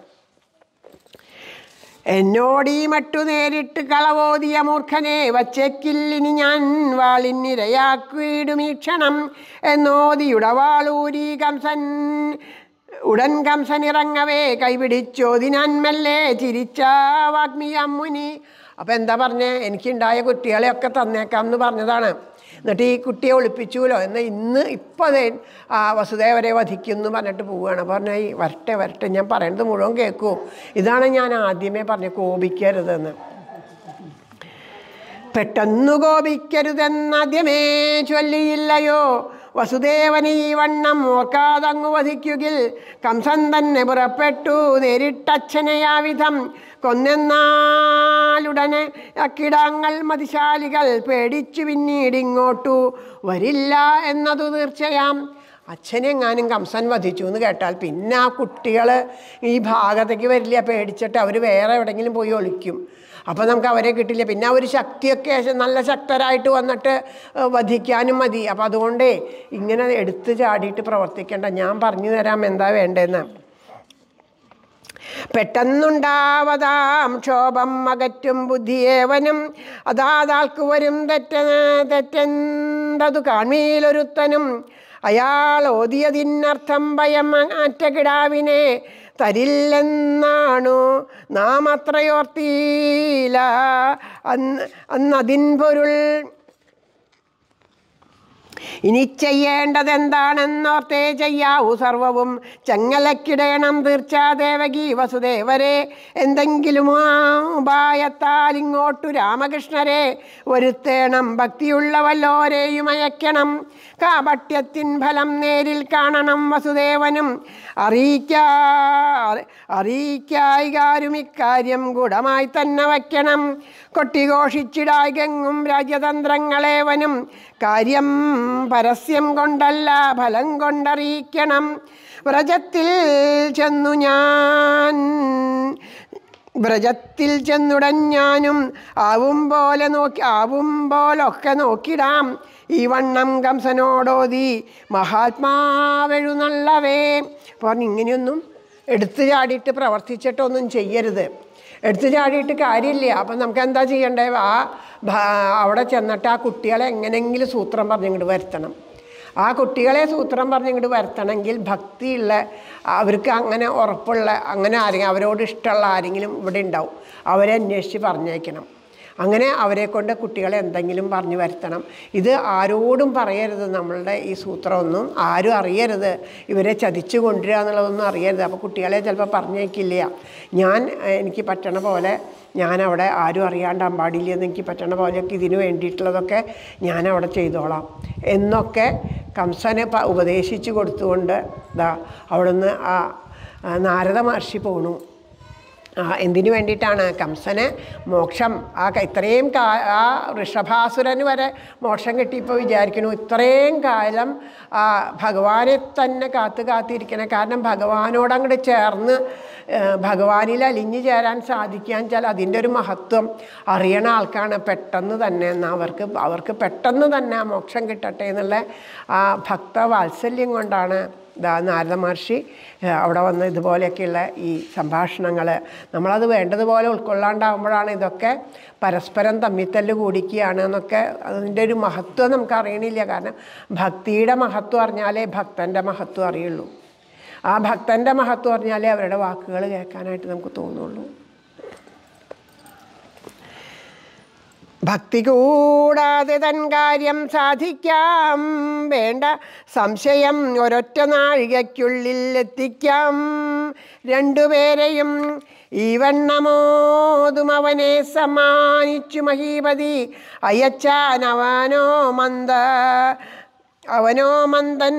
എന്നോടീ മട്ടു നേരിട്ട് കളവോതിയ മൂർഖനെ വച്ചേക്കില്ലിനി ഞാൻ വാളിനിരയാക്കിയിടും ഈ ക്ഷണം എന്നോതിയുടെ വാളൂരി കംസൻ ഉടൻ കംസനിറങ്ങവേ കൈപിടിച്ചോതിനാൻ മെല്ലെ ചിരിച്ച വാഗ്മിയം മുനി അപ്പം എന്താ പറഞ്ഞേ എനിക്കുണ്ടായ കുട്ടികളെയൊക്കെ തന്നേക്കാം എന്ന് പറഞ്ഞതാണ് എന്നിട്ട് ഈ കുട്ടിയെ ഒളിപ്പിച്ചുല്ലോ എന്നാൽ ഇന്ന് ഇപ്പോൾ അതേ ആ വസുദേവരെ വധിക്കും എന്ന് പറഞ്ഞിട്ട് പോവുകയാണ് പറഞ്ഞാൽ ഈ വരട്ടെ വരട്ടെ ഞാൻ പറയുന്നത് മുഴുവൻ കേൾക്കൂ ഇതാണ് ഞാൻ ആദ്യമേ പറഞ്ഞ കോപിക്കരുതെന്ന് പെട്ടെന്നു കോപിക്കരുതെന്നാദ്യമേ ചൊല്ലിയില്ലയോ വസുദേവന് ഈ വണ്ണം ഓർക്കാതങ്ങു വധിക്കുകിൽ കംസൻ തന്നെ പുറപ്പെട്ടു നേരിട്ടച്ഛനെയാവിധം കൊന്നെന്നാലുടനെ അക്കിടാങ്ങൾ മതിശാലികൾ പേടിച്ചു പിന്നീട് ഇങ്ങോട്ടു വരില്ല എന്നതു തീർച്ചയാം അച്ഛനെങ്ങാനും കംസൻ വധിച്ചു എന്ന് കേട്ടാൽ പിന്നെ ആ കുട്ടികൾ ഈ ഭാഗത്തേക്ക് വരില്ല പേടിച്ചിട്ട് അവർ വേറെ എവിടെയെങ്കിലും പോയി ഒളിക്കും അപ്പോൾ നമുക്ക് അവരെ കിട്ടില്ല പിന്നെ അവർ ശക്തിയൊക്കെ ശ- നല്ല ശക്തരായിട്ട് വന്നിട്ട് ഏഹ്, വധിക്കാനും മതി അപ്പോൾ അതുകൊണ്ടേ ഇങ്ങനെ എടുത്തു ചാടിയിട്ട് പ്രവർത്തിക്കേണ്ട ഞാൻ പറഞ്ഞു തരാം എന്താ വേണ്ടതെന്ന് പെട്ടെന്നുണ്ടാവതാം ക്ഷോഭം അകറ്റും ബുദ്ധിയേവനും അതാതാൾക്ക് വരും തെറ്റ തെറ്റെന്തതു കാൺമീലൊരുത്തനും അയാൾ ഓതിയതിനർത്ഥം ഭയം അറ്റ കിടാവിനെ തരില്ലെന്നാണു നാം അത്രയോർത്തിയില്ല അന്ന് അന്നതിൻ പൊരുൾ ഇനി ചെയ്യേണ്ടത് എന്താണെന്നോർത്തേ ചെയ്യാവൂ സർവവും ചങ്ങലക്കിടയണം തീർച്ച ദേവകി വസുദേവരെ എന്തെങ്കിലും ആ ഉപായത്താൽ ഇങ്ങോട്ടു രാമകൃഷ്ണരെ വരുത്തേണം ഭക്തിയുള്ള വല്ലോരെയും അയക്കണം കാപട്യത്തിൻ ഫലം നേരിൽ കാണണം വസുദേവനും അറിയിക്കാ അറിയിക്കായികാരും ഇക്കാര്യം ഗൂഢമായി തന്നെ വയ്ക്കണം കൊട്ടിഘോഷിച്ചിടായികെങ്ങും രാജ്യതന്ത്രങ്ങളേവനും കാര്യം പരസ്യം കൊണ്ടല്ല ഫലം കൊണ്ടറിയിക്കണം വ്രജത്തിൽ ചെന്നു ഞാൻ വ്രജത്തിൽ ചെന്നുടൻ ഞാനും ആവും പോലെ നോക്കി ആവും പോലൊക്കെ നോക്കിടാം ഈ വണ്ണം കംസനോടോതി മഹാത്മാവെഴുന്നള്ളവേ പറഞ്ഞു ഇങ്ങനെയൊന്നും എടുത്തു ചാടിയിട്ട് പ്രവർത്തിച്ചിട്ടൊന്നും ചെയ്യരുത് എടുത്തു ചാടിയിട്ട് കാര്യമില്ല അപ്പം നമുക്ക് എന്താ ചെയ്യണ്ടേ ആ ഭ- അവിടെ ചെന്നിട്ട് ആ കുട്ടികളെ എങ്ങനെയെങ്കിലും സൂത്രം പറഞ്ഞിങ്ങോട്ട് വരുത്തണം ആ കുട്ടികളെ സൂത്രം പറഞ്ഞിങ്ങോട്ട് വരുത്തണമെങ്കിൽ ഭക്തിയുള്ള അവർക്ക് അങ്ങനെ ഉറപ്പുള്ള അങ്ങനെ ആരെങ്കിലും അവരോട് ഇഷ്ടമുള്ള ആരെങ്കിലും ഇവിടെ ഉണ്ടാവും അവരെ അന്വേഷിച്ച് പറഞ്ഞേക്കണം അങ്ങനെ അവരെ കൊണ്ട് കുട്ടികളെ എന്തെങ്കിലും പറഞ്ഞു വരുത്തണം ഇത് ആരോടും പറയരുത് നമ്മളുടെ ഈ സൂത്രമൊന്നും ആരും അറിയരുത് ഇവരെ ചതിച്ചു കൊണ്ടുവരിക എന്നുള്ളതൊന്നും അറിയരുത് അപ്പോൾ കുട്ടികളെ ചിലപ്പോൾ പറഞ്ഞേക്കില്ല ഞാൻ ഏഹ്, എനിക്ക് പറ്റണ പോലെ ഞാൻ അവിടെ ആരും അറിയാണ്ടാൻ പാടില്ല എന്ന് എനിക്ക് പറ്റണ പോലെയൊക്കെ ഇതിന് വേണ്ടിയിട്ടുള്ളതൊക്കെ ഞാൻ അവിടെ ചെയ്തോളാം എന്നൊക്കെ കംസനെ പ- ഉപദേശിച്ചു കൊടുത്തുകൊണ്ട് ദാ അവിടുന്ന് ആ ആ നാരദ മഹർഷി പോണു ആ, എന്തിനു വേണ്ടിയിട്ടാണ് കംസന് മോക്ഷം ആ ക- ഇത്രയും കാ ആ ഋഷഭാസുരന് വരെ മോക്ഷം കിട്ടിയപ്പോൾ വിചാരിക്കുന്നു ഇത്രയും കാലം ആ, ഭഗവാനെ തന്നെ കാത്തു കാത്തിരിക്കണം കാരണം ഭഗവാനോട് അങ്ങോട്ട് ചേർന്ന് ഏ, ഭഗവാനിൽ അലിഞ്ഞു ചേരാൻ സാധിക്കാൻ വെച്ചാൽ അതിൻ്റെ ഒരു മഹത്വം അറിയണ ആൾക്കാണ് പെട്ടെന്ന് തന്നെ എന്ന് അവർക്ക് അവർക്ക് പെട്ടെന്ന് തന്നെ ആ മോക്ഷം കിട്ടട്ടെ എന്നുള്ള ആ ഭക്തവാത്സല്യം കൊണ്ടാണ് ദാ നാരദ മഹർഷി ഏഹ്, അവിടെ വന്ന് ഇതുപോലെയൊക്കെയുള്ള ഈ സംഭാഷണങ്ങൾ നമ്മളത് വേണ്ടതുപോലെ ഉൾക്കൊള്ളാണ്ടാവുമ്പോഴാണ് ഇതൊക്കെ പരസ്പരം തമ്മിത്തല്ല് കൂടിക്കുകയാണ് എന്നൊക്കെ അതിൻ്റെ ഒരു മഹത്വം നമുക്ക് അറിയണില്ല കാരണം ഭക്തിയുടെ മഹത്വം അറിഞ്ഞാലേ ഭക്തൻ്റെ മഹത്വം അറിയുള്ളൂ ആ ഭക്തൻ്റെ മഹത്വം അറിഞ്ഞാലേ അവരുടെ വാക്കുകൾ കേൾക്കാനായിട്ട് നമുക്ക് തോന്നുള്ളൂ ഭക്തി കൂടാതെ തൻ കാര്യം സാധിക്കാം വേണ്ട സംശയം ഒരൊറ്റ നാഴികയ്ക്കുള്ളിൽ എത്തിക്കാം രണ്ടുപേരെയും ഈ വണ്ണമോതും അവനെ സമ്മാനിച്ചു മഹീപതി അയച്ചാനവനോ മന്ദ അവനോ മന്ദൻ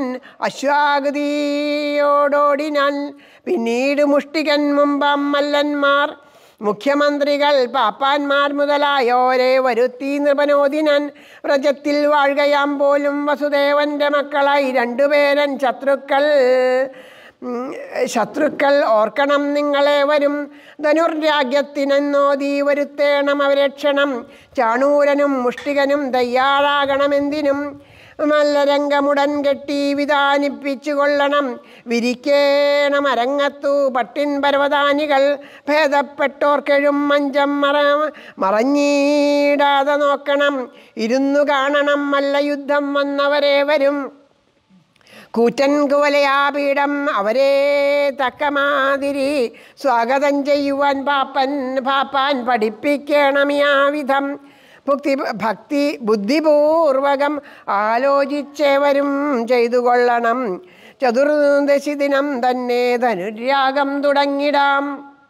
അശ്വാഗതിയോടോടിനാൻ പിന്നീട് മുഷ്ടികൻ മുമ്പം മല്ലന്മാർ മുഖ്യമന്ത്രികൾ പാപ്പാന്മാർ മുതലായോരെ വരുത്തി നൃപനോദിനൻ വ്രജത്തിൽ വാഴുകയാം പോലും വസുദേവന്റെ മക്കളായി രണ്ടുപേരൻ ശത്രുക്കൾ ഉം, ശത്രുക്കൾ ഓർക്കണം നിങ്ങളെ വരും ധനുർരാജ്യത്തിനെന്നോതി വരുത്തേണം അവരക്ഷണം ചാണൂരനും മുഷ്ടികനും തയ്യാറാകണമെന്തിനും നല്ല രംഗമുടൻ കെട്ടി വിധാനിപ്പിച്ചു കൊള്ളണം വിരിക്കേണം അരങ്ങത്തു പട്ടിൻ പർവ്വതാനികൾ ഭേദപ്പെട്ടോർക്കെഴും മഞ്ചം മറ മറഞ്ഞിടാതെ നോക്കണം ഇരുന്നു കാണണം മല്ല യുദ്ധം വന്നവരെ വരും കൂറ്റൻ കുവലയാപീഠം അവരെ തക്കമാതിരി സ്വാഗതം ചെയ്യുവാൻ പാപ്പൻ പാപ്പാൻ പഠിപ്പിക്കണമിയാവിധം ഭക്തി ഭക്തി ബുദ്ധിപൂർവകം ആലോചിച്ചേവരും ചെയ്തു കൊള്ളണം ചതുർദശി ദിനം തന്നെ ധനുര്യാഗം തുടങ്ങിടാം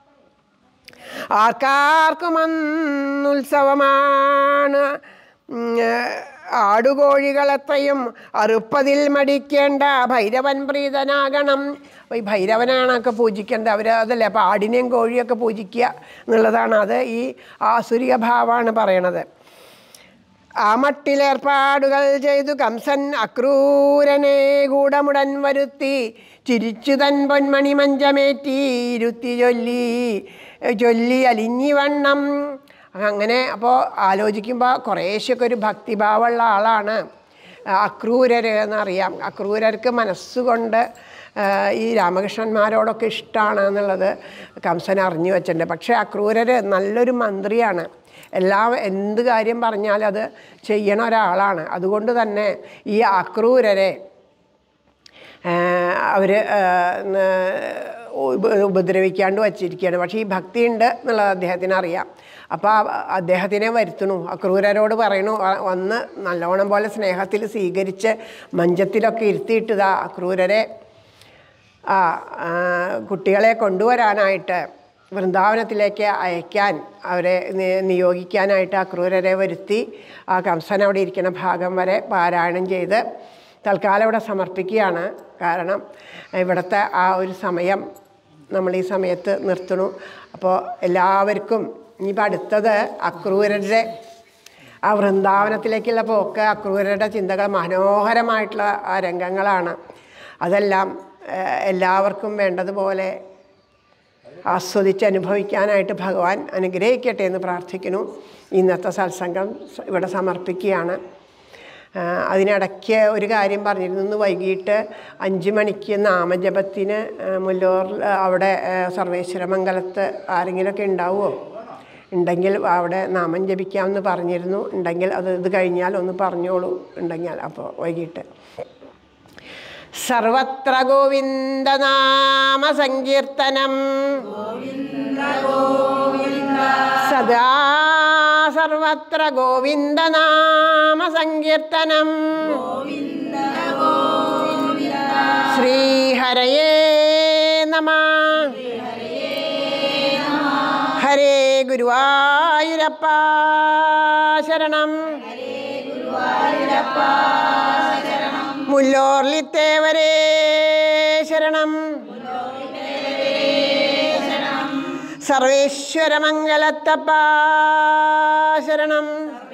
ആർക്കാർക്കും അന്നുത്സവമാണ് ഉം, ആടുകോഴികളെത്രയും അറുപ്പതിൽ മടിക്കേണ്ട ഭൈരവൻ പ്രീതനാകണം അപ്പോൾ ഈ ഭൈരവനാണൊക്കെ പൂജിക്കേണ്ടത് അവർ അതല്ലേ അപ്പോൾ ആടിനെയും കോഴിയൊക്കെ പൂജിക്കുക എന്നുള്ളതാണ് അത് ഈ ആസുരിക ഭാവമാണ് പറയണത് ആ മട്ടിലേർപ്പാടുകൾ ചെയ്തു കംസൻ അക്രൂരനെ കൂടമുടൻ വരുത്തി ചിരിച്ചു തൻ പൊന്മണി മഞ്ചമേറ്റി ഇരുത്തി ചൊല്ലി ചൊല്ലി അലിഞ്ഞി വണ്ണം അങ്ങനെ അപ്പോൾ ആലോചിക്കുമ്പോൾ കുറേശ്ശൊക്കെ ഒരു ഭക്തിഭാവമുള്ള ആളാണ് അക്രൂരർ എന്നറിയാം അക്രൂരർക്ക് മനസ്സുകൊണ്ട് ആ, ഈ രാമകൃഷ്ണന്മാരോടൊക്കെ ഇഷ്ടമാണ് എന്നുള്ളത് കംസൻ അറിഞ്ഞു വെച്ചിട്ടുണ്ട് പക്ഷേ അക്രൂരർ നല്ലൊരു മന്ത്രിയാണ് എല്ലാം എന്ത് കാര്യം പറഞ്ഞാലും അത് ചെയ്യണ ഒരാളാണ് അതുകൊണ്ട് തന്നെ ഈ അക്രൂരരെ അവർ ഉപദ്രവിക്കാണ്ട് വച്ചിരിക്കുകയാണ് പക്ഷേ ഈ ഭക്തിയുണ്ട് എന്നുള്ളത് അദ്ദേഹത്തിന് അറിയാം അപ്പോൾ അദ്ദേഹത്തിനെ വരുത്തണു അക്രൂരരോട് പറയണു "വ- വന്ന് നല്ലോണം പോലെ സ്നേഹത്തിൽ സ്വീകരിച്ച് മഞ്ചത്തിലൊക്കെ ഇരുത്തിയിട്ടതാ അക്രൂരരെ ആ ആ, കുട്ടികളെ കൊണ്ടുവരാനായിട്ട് വൃന്ദാവനത്തിലേക്ക് അയക്കാൻ അവരെ നി- നിയോഗിക്കാനായിട്ട് അക്രൂരരെ വരുത്തി ആ കംസൻ അവിടെ ഇരിക്കുന്ന ഭാഗം വരെ പാരായണം ചെയ്ത് തൽക്കാലം ഇവിടെ സമർപ്പിക്കുകയാണ് കാരണം ഇവിടുത്തെ ആ ഒരു സമയം നമ്മൾ ഈ സമയത്ത് നിർത്തണു അപ്പോൾ എല്ലാവർക്കും ഇനിയിപ്പോൾ അടുത്തത് അക്രൂരരുടെ ആ വൃന്ദാവനത്തിലേക്കുള്ള പോക്ക് അക്രൂരരുടെ ചിന്തകൾ മനോഹരമായിട്ടുള്ള ആ രംഗങ്ങളാണ് അതെല്ലാം ഏഹ്, എല്ലാവർക്കും വേണ്ടതുപോലെ ആസ്വദിച്ച് അനുഭവിക്കാനായിട്ട് ഭഗവാൻ അനുഗ്രഹിക്കട്ടെ എന്ന് പ്രാർത്ഥിക്കുന്നു ഇന്നത്തെ സത്സംഗം സ- ഇവിടെ സമർപ്പിക്കുകയാണ് ആ, അതിനിടയ്ക്ക് ഒരു കാര്യം പറഞ്ഞിരുന്നു ഇന്ന് വൈകിട്ട് അഞ്ച് മണിക്ക് നാമജപത്തിന് ആ, മുല്ലൂർ അവിടെ ആ, സർവേശ്വരമംഗലത്ത് ആരെങ്കിലുമൊക്കെ ഉണ്ടാവുമോ ഉണ്ടെങ്കിൽ അവിടെ നാമം ജപിക്കാമെന്ന് പറഞ്ഞിരുന്നു ഉണ്ടെങ്കിൽ അത് ഇത് കഴിഞ്ഞാൽ ഒന്ന് പറഞ്ഞോളൂ ഉണ്ടെങ്കിൽ അപ്പോൾ വൈകിട്ട് സർവത്ര ഗോവിന്ദനാമ സങ്കീർത്തനം സദാ സർവത്ര ഗോവിന്ദനാമ സങ്കീർത്തനം ശ്രീഹരയേ നമ ഹരേ ഗുരുവായൂരപ്പ ശരണം മുല്ലോർലിത്തേവരേ ശരണം സർവേശ്വരമംഗലത്തപ്പ ശരണം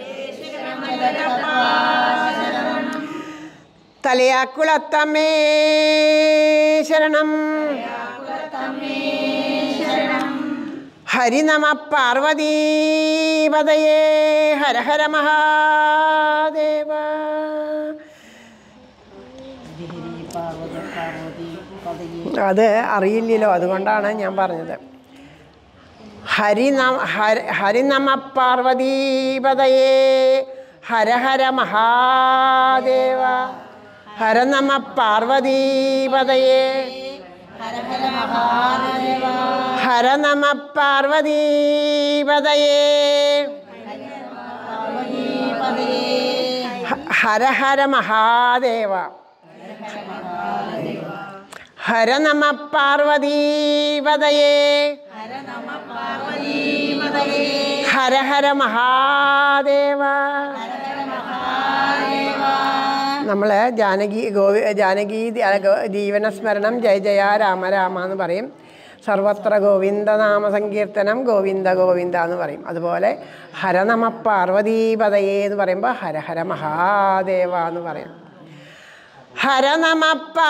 തലയാക്കുളത്തമ്മേ ശരണം ഹരിനമ പാർവതീപതയേ ഹര ഹര മഹാദേവ അത് അറിയില്ലല്ലോ അതുകൊണ്ടാണ് ഞാൻ പറഞ്ഞത് ഹരിനമ ഹര ഹരിനമ പാർവതീപതയേ ഹര ഹര മഹാദേവ ഹരനമ പാർവതീപതയേ ഹരനമ പാർവതീപതയേ ഹ- ഹര ഹര മഹാദേവ ഹര നമ പാർവതീപതയേ ഹര ഹര മഹാദേവ നമ്മൾ ജാനകി ഗോവി ജാനകി ദി- അല്ല, ഗോ- ജീവനസ്മരണം ജയ ജയ രാമ രാമ എന്ന് പറയും സർവത്ര ഗോവിന്ദനാമ സങ്കീർത്തനം ഗോവിന്ദ ഗോവിന്ദ എന്ന് പറയും അതുപോലെ ഹര നമ പാർവതീപതയേ എന്ന് പറയുമ്പോൾ ഹര ഹര മഹാദേവ എന്ന് പറയും ഹര നമ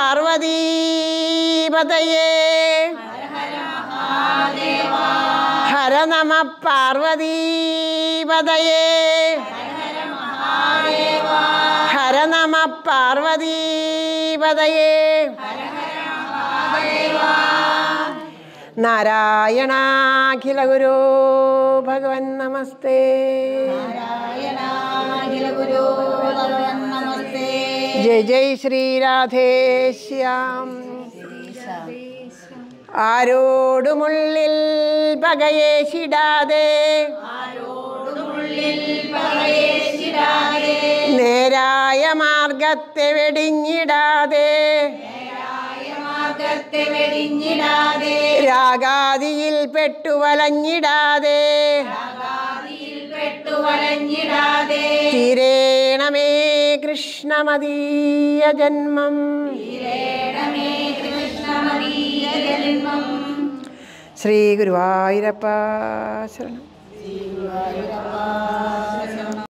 പാർവതീപതയേ ഹര നമ പാർവതീപതയേ ഹര നമ പാർവതീപതയേ നാരായണാഖില ഗുരു ഭഗവൻ നമസ്തേ ജയ് ജയ് ശ്രീരാധേശ്യാം ആരോടുമുള്ളിൽ പകയേശിടാതെ നേരായ മാർഗത്തെ വെടിഞ്ഞിടാതെ രാഗാദിയിൽ പെട്ടുവലഞ്ഞിടാതെ തീരേണമേ കൃഷ്ണമതീയ ജന്മം ശ്രീ ഗുരുവായൂരപ്പ ശരണം